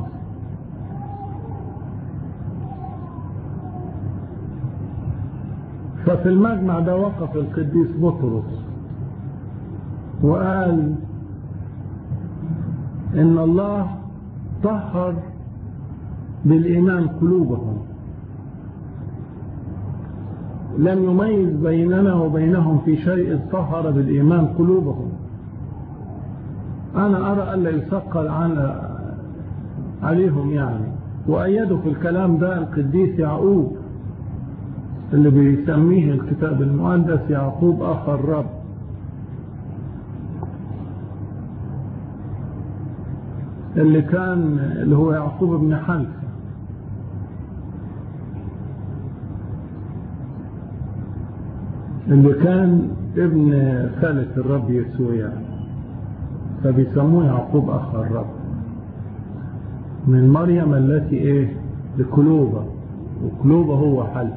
ففي المجمع ده وقف القديس بطرس وقال ان الله طهر بالايمان قلوبهم لم يميز بيننا وبينهم في شيء طهر بالايمان قلوبهم انا ارى الا يثقل على عليهم يعني وايده في الكلام ده القديس يعقوب اللي بيسميه الكتاب المقدس يعقوب اخ الرب اللي كان اللي هو يعقوب بن حلفة اللي كان ابن خالة الرب يسوع يعني فبيسموه يعقوب اخ الرب من مريم التي ايه لكلوبة وكلوبة هو حلف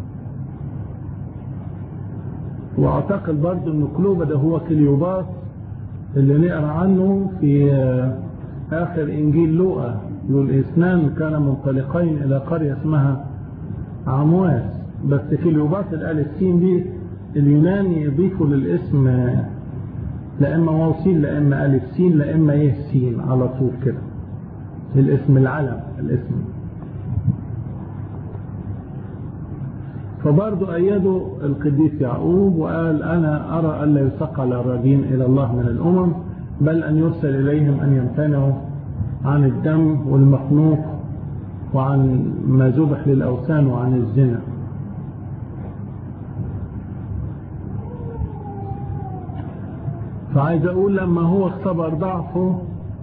واعتقد برضو ان كلوبة ده هو كليوباس اللي نقرا عنه في اخر انجيل لوقا يقول اثنان كان منطلقين الى قرية اسمها عمواس بس كليوباس الالف سين دي اليوناني يضيفوا للاسم لا اما واو سين لا اما الف سين لا اما يه سين على طول كده الاسم العلم الاسم فبرضه أيده القديس يعقوب وقال أنا أرى ألا يثقل الراجين إلى الله من الأمم بل أن يرسل إليهم أن يمتنعوا عن الدم والمخنوق وعن ما ذبح للأوثان وعن الزنا فعايز أقول لما هو اختبر ضعفه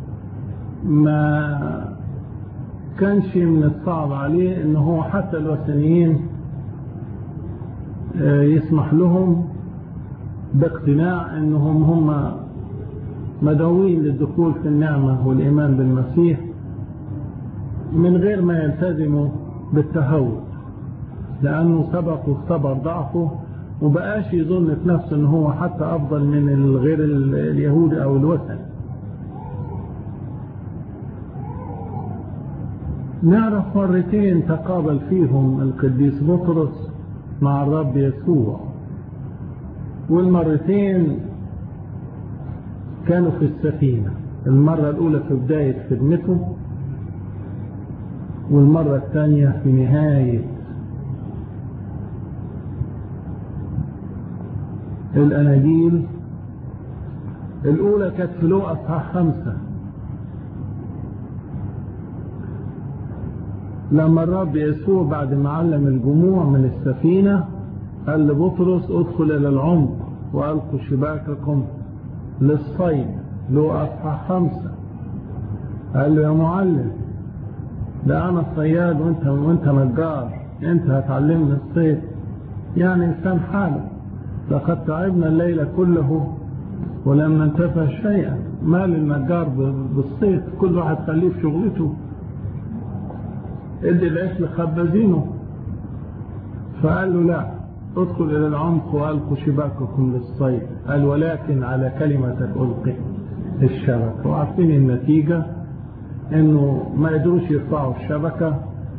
ما كانش من الصعب عليه ان هو حتى الوثنيين يسمح لهم باقتناع انهم هم مدعوين للدخول في النعمة والإيمان بالمسيح من غير ما يلتزموا بالتهود لأنه سبق واختبر ضعفه وبقاش يظن في نفسه ان هو حتى أفضل من الغير اليهودي أو الوثني نعرف مرتين تقابل فيهم القديس بطرس مع الرب يسوع والمرتين كانوا في السفينة المرة الأولى في بداية خدمته والمرة الثانية في نهاية الأناجيل الأولى كانت في لوقا اصحاح خمسة لما الرب يسوع بعد ما علم الجموع من السفينة قال لبطرس ادخل إلى العمق وألقوا شباككم للصيد لوقا اصحاح خمسة قال له يا معلم ده أنا الصياد وأنت وأنت نجار أنت هتعلمني الصيد يعني إنسان حاله لقد تعبنا الليل كله ولم ننتفع شيئا ما للنجار بالصيد كل واحد خليه في شغلته ادي العيش لخبازينه فقال له لا ادخل الى العمق والقوا شباككم للصيد قال ولكن على كلمتك القي الشبكه وعارفين النتيجه انه ما قدروش يرفعوا الشبكه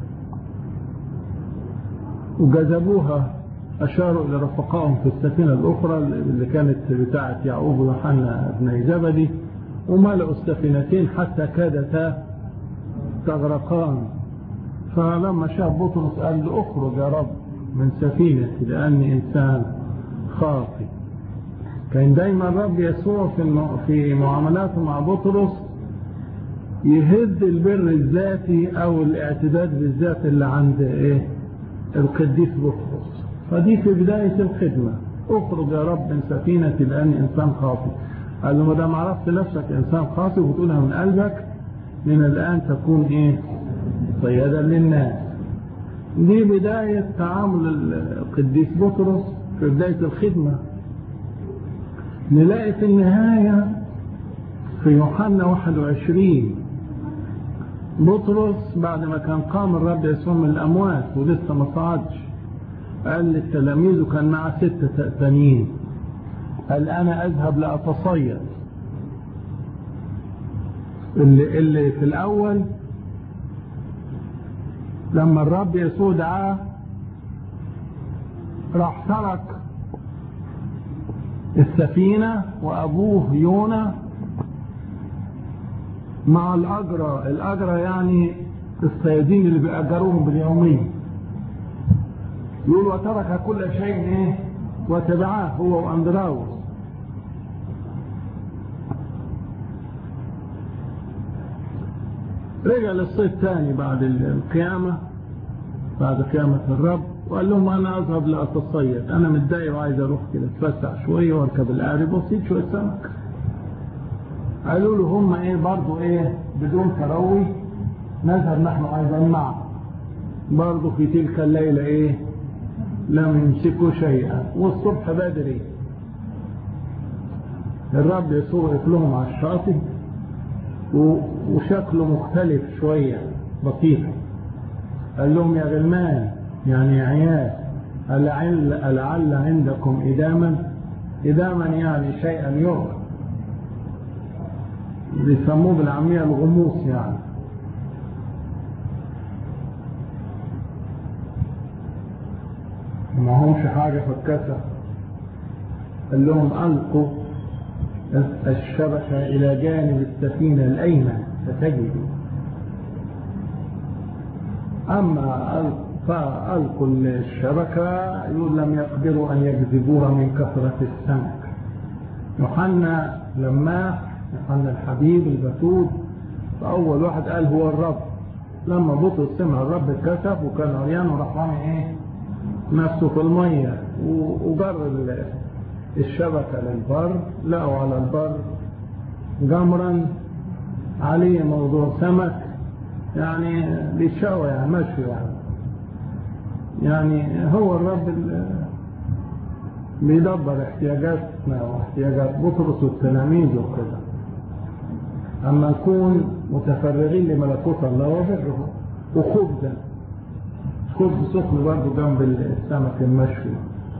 وجذبوها اشاروا الى رفقائهم في السفينه الاخرى اللي كانت بتاعه يعقوب ويوحنا ابن زبدي وملأوا السفينتين حتى كادتا تغرقان فلما شاف بطرس قال له اخرج يا رب من سفينتي لاني انسان خاطئ كان دايما الرب يسوع في في معاملاته مع بطرس يهد البر الذاتي او الاعتداد بالذات اللي عند ايه القديس بطرس فدي في بداية الخدمة اخرج يا رب من سفينة لاني انسان خاطئ قال له ما دام عرفت نفسك انسان خاطئ وتقولها من قلبك من الان تكون ايه صيادا للناس دي بداية تعامل القديس بطرس في بداية الخدمة نلاقي في النهاية في يوحنا 21 بطرس بعد ما كان قام الرب يسوع من الأموات ولسه ما صعدش قال للتلاميذ وكان معه ستة تانيين قال أنا أذهب لأتصيد اللي, اللي في الأول لما الرب يسوع دعاه راح ترك السفينة وأبوه يونا مع الأجرة الأجرة يعني الصيادين اللي بيأجروهم باليومين يقول وترك كل شيء ايه وتبعاه هو واندراوس رجع للصيد تاني بعد القيامة بعد قيامة الرب وقال لهم انا اذهب لاتصيد انا متضايق وعايز اروح كده اتفسح شوية واركب القارب واصيد شوية سمك قالوا له هم ايه برضو ايه بدون تروي نذهب نحن ايضا معه برضو في تلك الليلة ايه لم يمسكوا شيئا والصبح بدري الرب يسوع وقف لهم على الشاطئ وشكله مختلف شوية بسيط قال لهم يا غلمان يعني يا عيال ألعل, ألعل عندكم إداما إداما يعني شيئا يغرق بيسموه بالعامية الغموس يعني ما همش حاجة فكسة قال لهم ألقوا الشبكة إلى جانب السفينة الأيمن فتجدوا أما فألقوا الشبكة يقول لم يقدروا أن يجذبوها من كثرة السمك يوحنا لما يوحنا الحبيب البتول فأول واحد قال هو الرب لما بطرس سمع الرب اتكسف وكان عريان وراح رامي ايه نفسه في المية وجر الشبكة للبر لقوا على البر جمرا عليه موضوع سمك يعني بيتشوى يعني مشي يعني يعني هو الرب بيدبر احتياجاتنا واحتياجات بطرس والتلاميذ وكده أما نكون متفرغين لملكوت الله وبره وخبزا خبز سخن برضه جنب السمك المشوي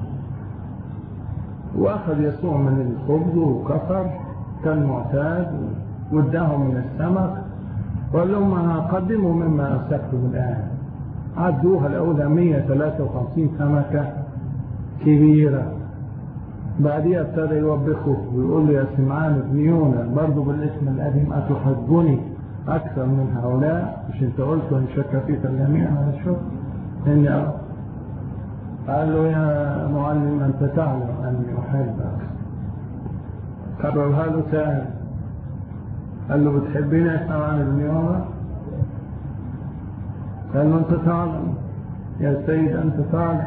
وأخذ يسوع من الخبز وكفر كان معتاد واداهم من السمك وقال لهم أنا هقدموا مما أمسكتم الآن عدوها الأولى 153 سمكة كبيرة بعديها ابتدى يوبخه ويقول له يا سمعان ابن يونا برضه بالاسم القديم أتحبني أكثر من هؤلاء مش أنت قلت وإن شك فيك الجميع على الشكر إني أرى قال له يا معلم أنت تعلم أني أحبك كررها له تاني قال له بتحبني يا سمعان ابن يونا قال له أنت تعلم يا سيد أنت تعلم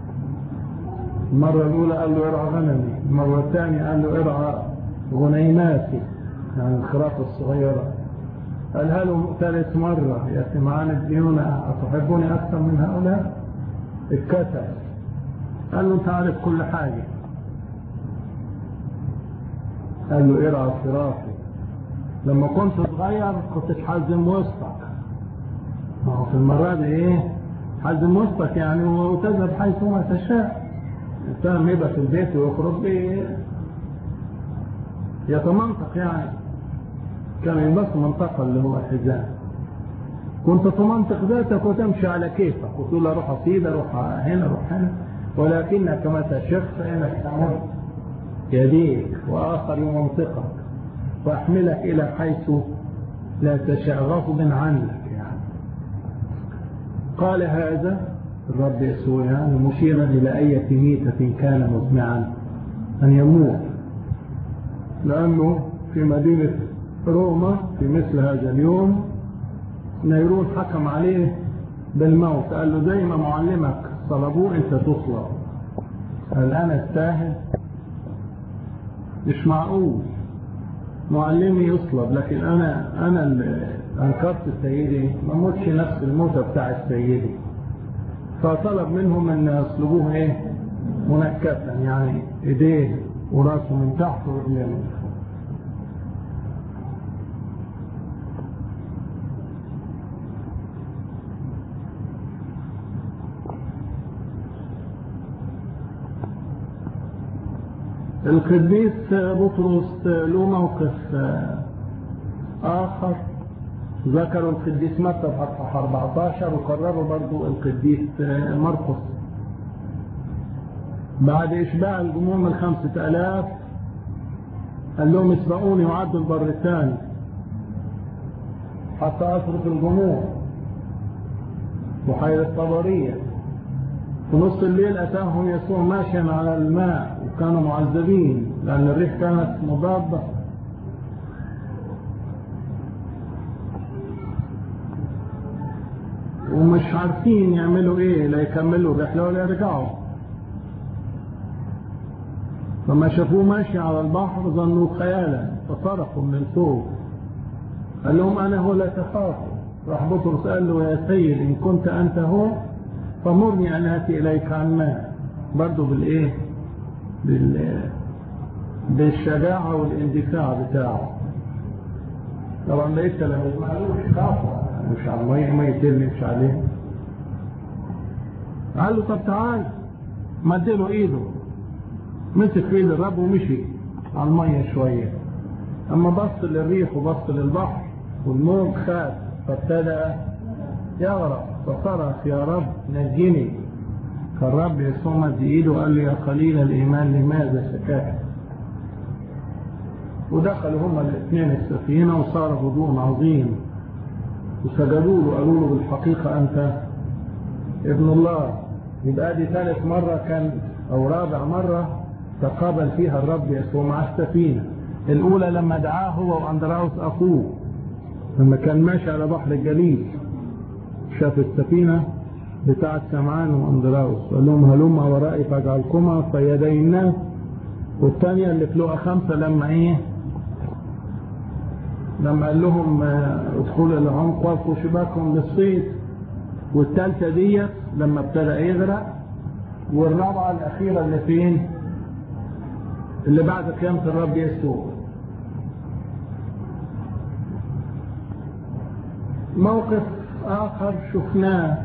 المرة الأولى قال له ارعى غنمي المرة الثانية قال له ارعى غنيماتي يعني الخراف الصغيرة قالها له ثالث مرة يا سمعان الديونة أتحبوني أكثر من هؤلاء اتكسر قال له أنت عارف كل حاجة قال له ارعى خرافي لما كنت صغير كنت تحزم وسطك ما هو في المرة دي ايه حزم وسطك يعني وتذهب حيث ما تشاء الإنسان يبقى في البيت ويخرج بيه يتمنطق يعني كان يلبس منطقة اللي هو الحزام كنت تمنطق ذاتك وتمشي على كيفك وتقول اروح اصيد اروح هنا اروح هنا ولكنك متى شخص فانك تمر يديك واخر يمنطقك واحملك الى حيث لا تشاء غصب عنك يعني قال هذا الرب يسوع يعني مشيرا إلى أية ميتة كان مزمعا أن يموت لأنه في مدينة روما في مثل هذا اليوم نيرون حكم عليه بالموت قال له زي ما معلمك صلبوه انت تصلب قال انا استاهل مش معقول معلمي يصلب لكن انا انا اللي انكرت سيدي ما موتش نفس الموتة بتاع سيدي فطلب منهم ان يصلبوه ايه منكسا يعني ايديه وراسه من تحت ورجليه من فوق القديس بطرس له موقف آخر ذكروا القديس متى في اصحاح 14 وكرروا برضو القديس مرقس بعد إشباع الجموع الخمسة آلاف قال لهم اسبقوني وعدوا البر الثاني حتى أصرف الجموع بحيرة طبرية في نص الليل أتاهم يسوع ماشيا على الماء وكانوا معذبين لأن الريح كانت مضادة ومش عارفين يعملوا ايه لا يكملوا الرحلة ولا يرجعوا فما شافوه ماشي على البحر ظنوا خيالا فصرخوا من الفوق قال لهم انا هو لا تخافوا راح بطرس قال له يا سيد ان كنت انت هو فمرني ان اتي اليك عن ماء برضه بالايه بال بالشجاعة والاندفاع بتاعه طبعا لقيت تلاميذ ما قالوش خافوا مش على المية ما يترمش عليه قال له طب تعال مد له ايده مسك في ايد الرب ومشي على المية شوية اما بص للريح وبص للبحر والموج خاف فابتدى يغرق فصرخ يا رب نجني فالرب يسوع مد ايده وقال له يا قليل الايمان لماذا شكاك ودخلوا هما الاثنين السفينه وصار هدوء عظيم وسجدوا له قالوا له بالحقيقه انت ابن الله يبقى دي ثالث مره كان او رابع مره تقابل فيها الرب يسوع مع السفينه الاولى لما دعاه هو واندراوس اخوه لما كان ماشي على بحر الجليل شاف السفينه بتاعت سمعان واندراوس قال لهم هلم ورائي فاجعلكما فيدي الناس والثانية اللي في لقى خمسة لما ايه لما قال لهم ادخلوا العمق وقفوا شباكهم للصيد والثالثة ديت لما ابتدى يغرق والرابعة الأخيرة اللي فين اللي بعد قيامة الرب يسوع موقف آخر شفناه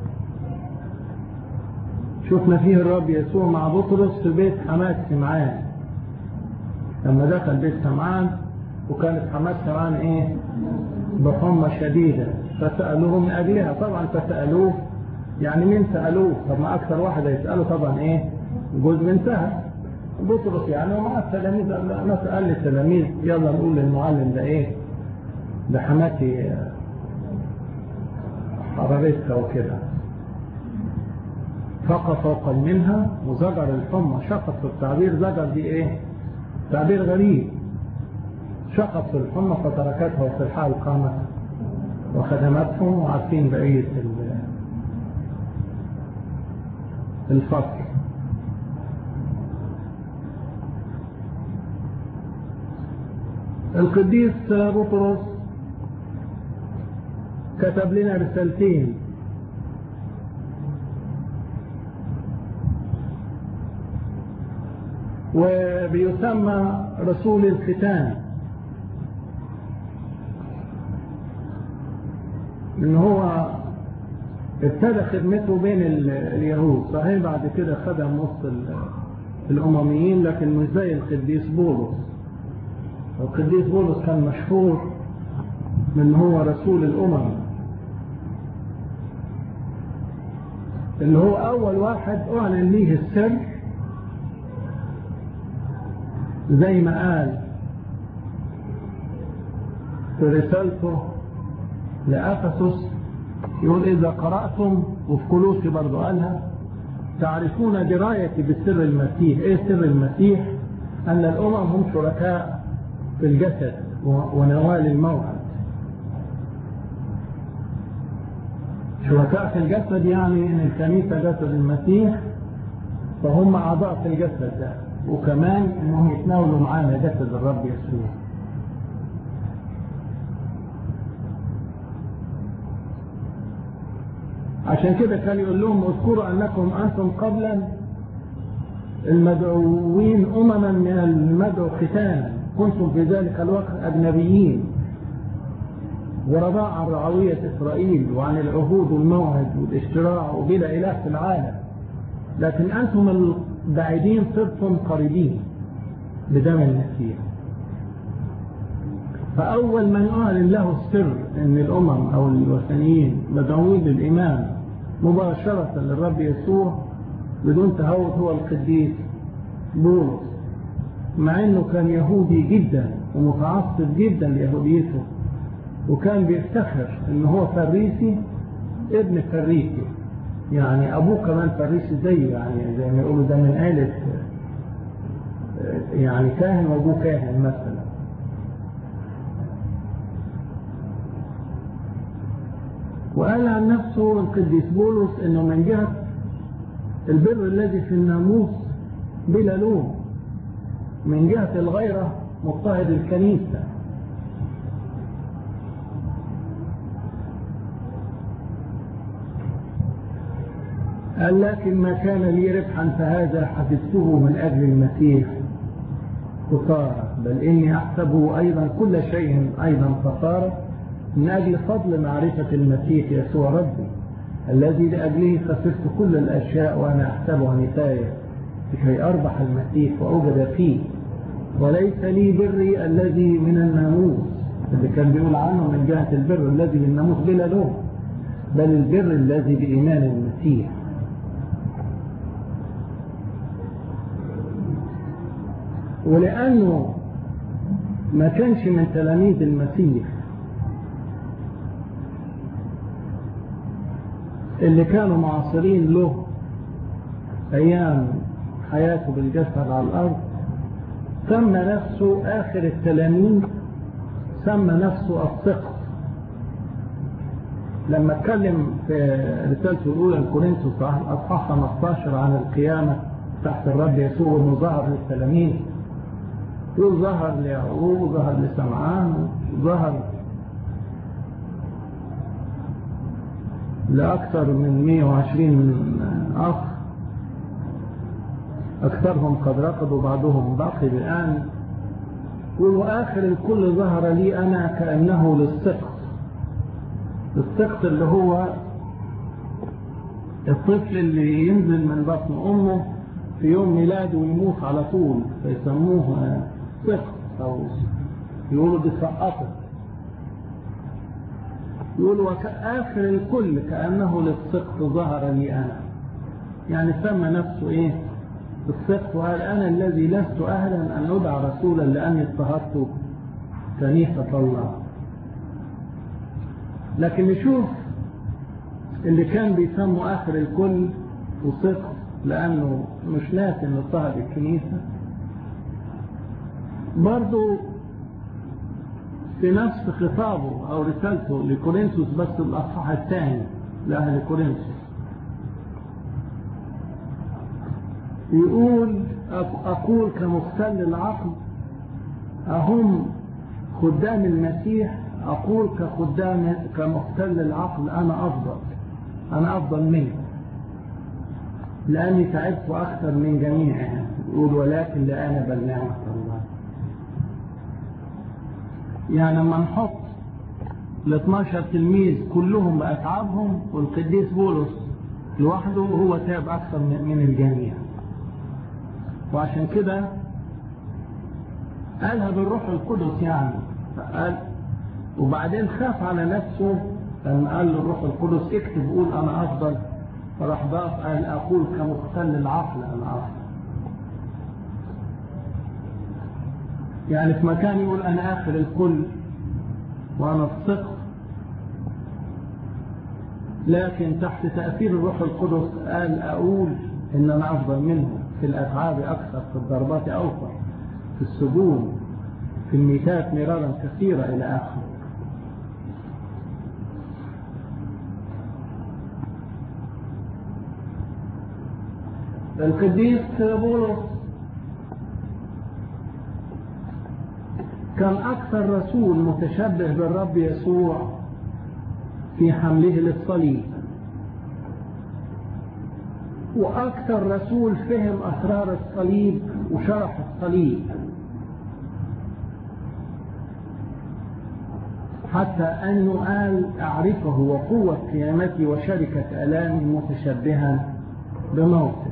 شفنا فيه الرب يسوع مع بطرس في بيت حماد سمعان لما دخل بيت سمعان وكانت حماد سمعان ايه بحمى شديدة فسألوه من أجلها طبعا فسألوه يعني مين سألوه طب ما أكثر واحد يسأله طبعا ايه جوز بنتها بطرس يعني ومع التلاميذ أنا سأل التلاميذ يلا نقول للمعلم ده ايه ده حماتي حرارتها وكده فقط فوق منها وزجر الحمى شخص في التعبير زجر دي ايه تعبير غريب شخص في الحمى فتركتها وفي الحال قامت وخدمتهم وعارفين بقية الفصل القديس بطرس كتب لنا رسالتين وبيسمى رسول الختان ان هو ابتدى خدمته بين اليهود صحيح بعد كده خدم وسط الامميين لكن مش زي القديس بولس القديس بولس كان مشهور من هو رسول الامم اللي هو اول واحد اعلن ليه السر زي ما قال في رسالته لأفسس يقول إذا قرأتم وفي كلوسي برضو قالها تعرفون درايتي بسر المسيح إيه سر المسيح أن الأمم هم شركاء في الجسد ونوال الموعد شركاء في الجسد يعني ان الكنيسة جسد المسيح فهم اعضاء في الجسد ده وكمان انهم يتناولوا معانا جسد الرب يسوع عشان كده كان يقول لهم اذكروا انكم انتم قبلا المدعوين امما من المدعو ختانا كنتم في ذلك الوقت اجنبيين ورضاء عن رعوية إسرائيل وعن العهود والموعد والاشتراع وبلا إله في العالم لكن أنتم البعيدين صرتم قريبين بدم المسيح فأول من أعلن له السر أن الأمم أو الوثنيين مدعوين للإيمان مباشرة للرب يسوع بدون تهوت هو القديس بولس مع أنه كان يهودي جدا ومتعصب جدا ليهوديته وكان بيفتخر ان هو فريسي ابن فريسي يعني ابوه كمان فريسي زيه يعني زي ما يقولوا ده من عيلة يعني كاهن وابوه كاهن مثلا وقال عن نفسه القديس بولس انه من جهة البر الذي في الناموس بلا لوم من جهة الغيرة مضطهد الكنيسة قال لكن ما كان لي ربحا فهذا حفظته من أجل المسيح خسارة بل إني أحسبه أيضا كل شيء أيضا خسارة من أجل فضل معرفة المسيح يسوع ربي الذي لأجله خسرت كل الأشياء وأنا أحسبها نتاية لكي أربح المسيح وأوجد فيه وليس لي بري الذي من الناموس اللي كان بيقول عنه من جهة البر الذي بالناموس بلا لوم بل البر الذي بإيمان المسيح ولأنه ما كانش من تلاميذ المسيح اللي كانوا معاصرين له أيام حياته بالجسد على الأرض سمى نفسه آخر التلاميذ سمى نفسه الثقة لما اتكلم في رسالته الأولى لكورنثوس أصحاح 15 عن القيامة تحت الرب يسوع وإنه ظهر للتلاميذ يقول ظهر ليعقوب وظهر لسمعان وظهر لأكثر من 120 أخ أكثرهم قد رقدوا بعضهم باقي الآن وآخر الكل ظهر لي أنا كأنه للسقط السقط اللي هو الطفل اللي ينزل من بطن أمه في يوم ميلاده ويموت على طول فيسموه سقط أو يقولوا دي سقطت يقول وآخر الكل كأنه للسقط ظهر لي أنا يعني سمى نفسه إيه السقط وقال أنا الذي لست أهلا أن أدعى رسولا لأني اضطهدت كنيسة الله لكن نشوف اللي كان بيسموا آخر الكل وسقط لأنه مش ناسي أن اضطهد الكنيسة برضو في نفس خطابه أو رسالته لكورنثوس بس الأصحاح الثاني لأهل كورنثوس يقول أقول كمختل العقل أهم خدام المسيح أقول كخدام كمختل العقل أنا أفضل أنا أفضل منه لأني تعبت أكثر من جميعهم يقول ولكن لا أنا بل نعمة الله يعني لما نحط ال 12 تلميذ كلهم بأتعابهم والقديس بولس لوحده هو تعب أكثر من الجميع وعشان كده قالها بالروح القدس يعني قال وبعدين خاف على نفسه لما قال للروح القدس اكتب قول انا افضل فراح ضاف قال اقول كمختل العقل انا افضل يعني في مكان يقول انا اخر الكل وانا الثقة لكن تحت تأثير الروح القدس قال اقول ان انا افضل منه في الاتعاب اكثر في الضربات اوفر في السجون في الميتات مرارا كثيرة إلى آخره القديس بولس كان أكثر رسول متشبه بالرب يسوع في حمله للصليب وأكثر رسول فهم أسرار الصليب وشرح الصليب حتى أنه قال أعرفه وقوة قيامتي وشركة ألامي متشبها بموته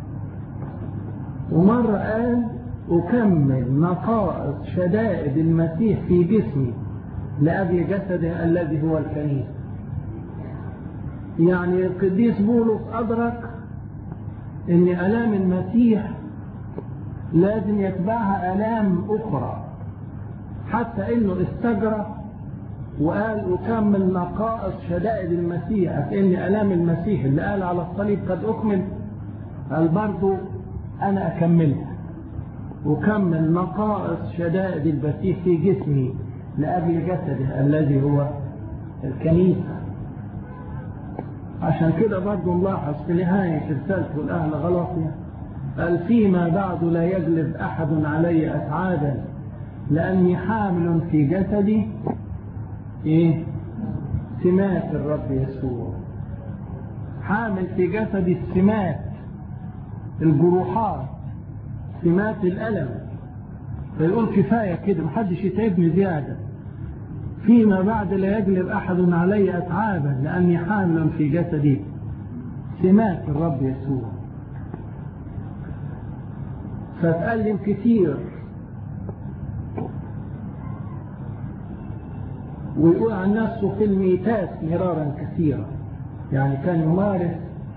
ومرة قال أكمل نقائص شدائد المسيح في جسمي لأجل جسده الذي هو الكنيسة يعني القديس بولس أدرك أن ألام المسيح لازم يتبعها ألام أخرى حتى أنه استجرى وقال أكمل نقائص شدائد المسيح كأن ألام المسيح اللي قال على الصليب قد أكمل قال برضه أنا أكملها أكمل نقائص شدائد المسيح في جسمي لأجل جسده الذي هو الكنيسة عشان كده برضه نلاحظ في نهاية رسالته الأهل غلطية قال فيما بعد لا يجلب أحد علي أسعادا لأني حامل في جسدي إيه؟ سمات الرب يسوع حامل في جسدي السمات الجروحات سمات الألم فيقول كفاية كده محدش يتعبني زيادة فيما بعد لا يجلب أحد علي أتعابا لأني حامل في جسدي سمات الرب يسوع فاتألم كتير ويقول عن نفسه في الميتات مرارا كثيرا يعني كان يمارس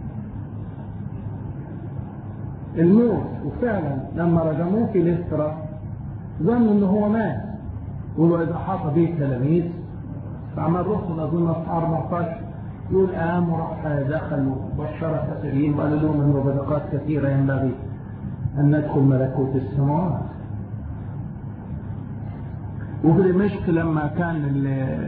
الموت وفعلا لما رجموه في لسترا ظنوا انه هو مات يقولوا اذا حاط به التلاميذ فعمل رسل اظن في 14 يقول قام وراح دخل وبشر كثيرين وقال لهم انه بدقات كثيره ينبغي ان ندخل ملكوت السماوات وفي دمشق لما كان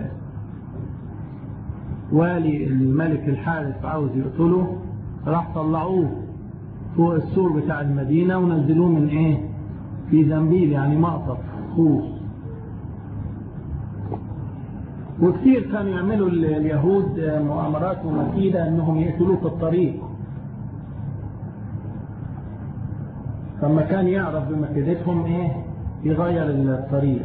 والي الملك الحارث عاوز يقتله راح طلعوه فوق السور بتاع المدينة ونزلوه من ايه في زنبيل يعني مقطف خوص وكثير كانوا يعملوا اليهود مؤامرات ومكيدة انهم يقتلوه في الطريق فما كان يعرف بمكيدتهم ايه يغير الطريق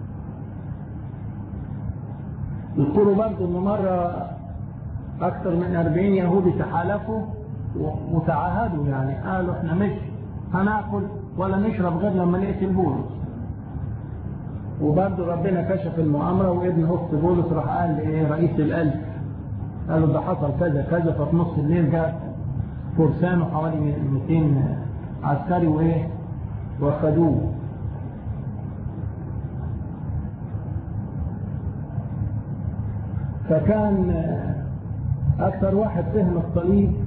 يذكروا برضه انه مرة اكثر من 40 يهودي تحالفوا وتعاهدوا يعني قالوا احنا مش هناكل ولا نشرب غير لما نقتل بولس وبرضه ربنا كشف المؤامرة وابن اخت بولس راح قال ايه رئيس الالف قالوا ده حصل كذا كذا ففي نص الليل جاء فرسان حوالي 200 عسكري وايه واخدوه فكان اكثر واحد فهم الصليب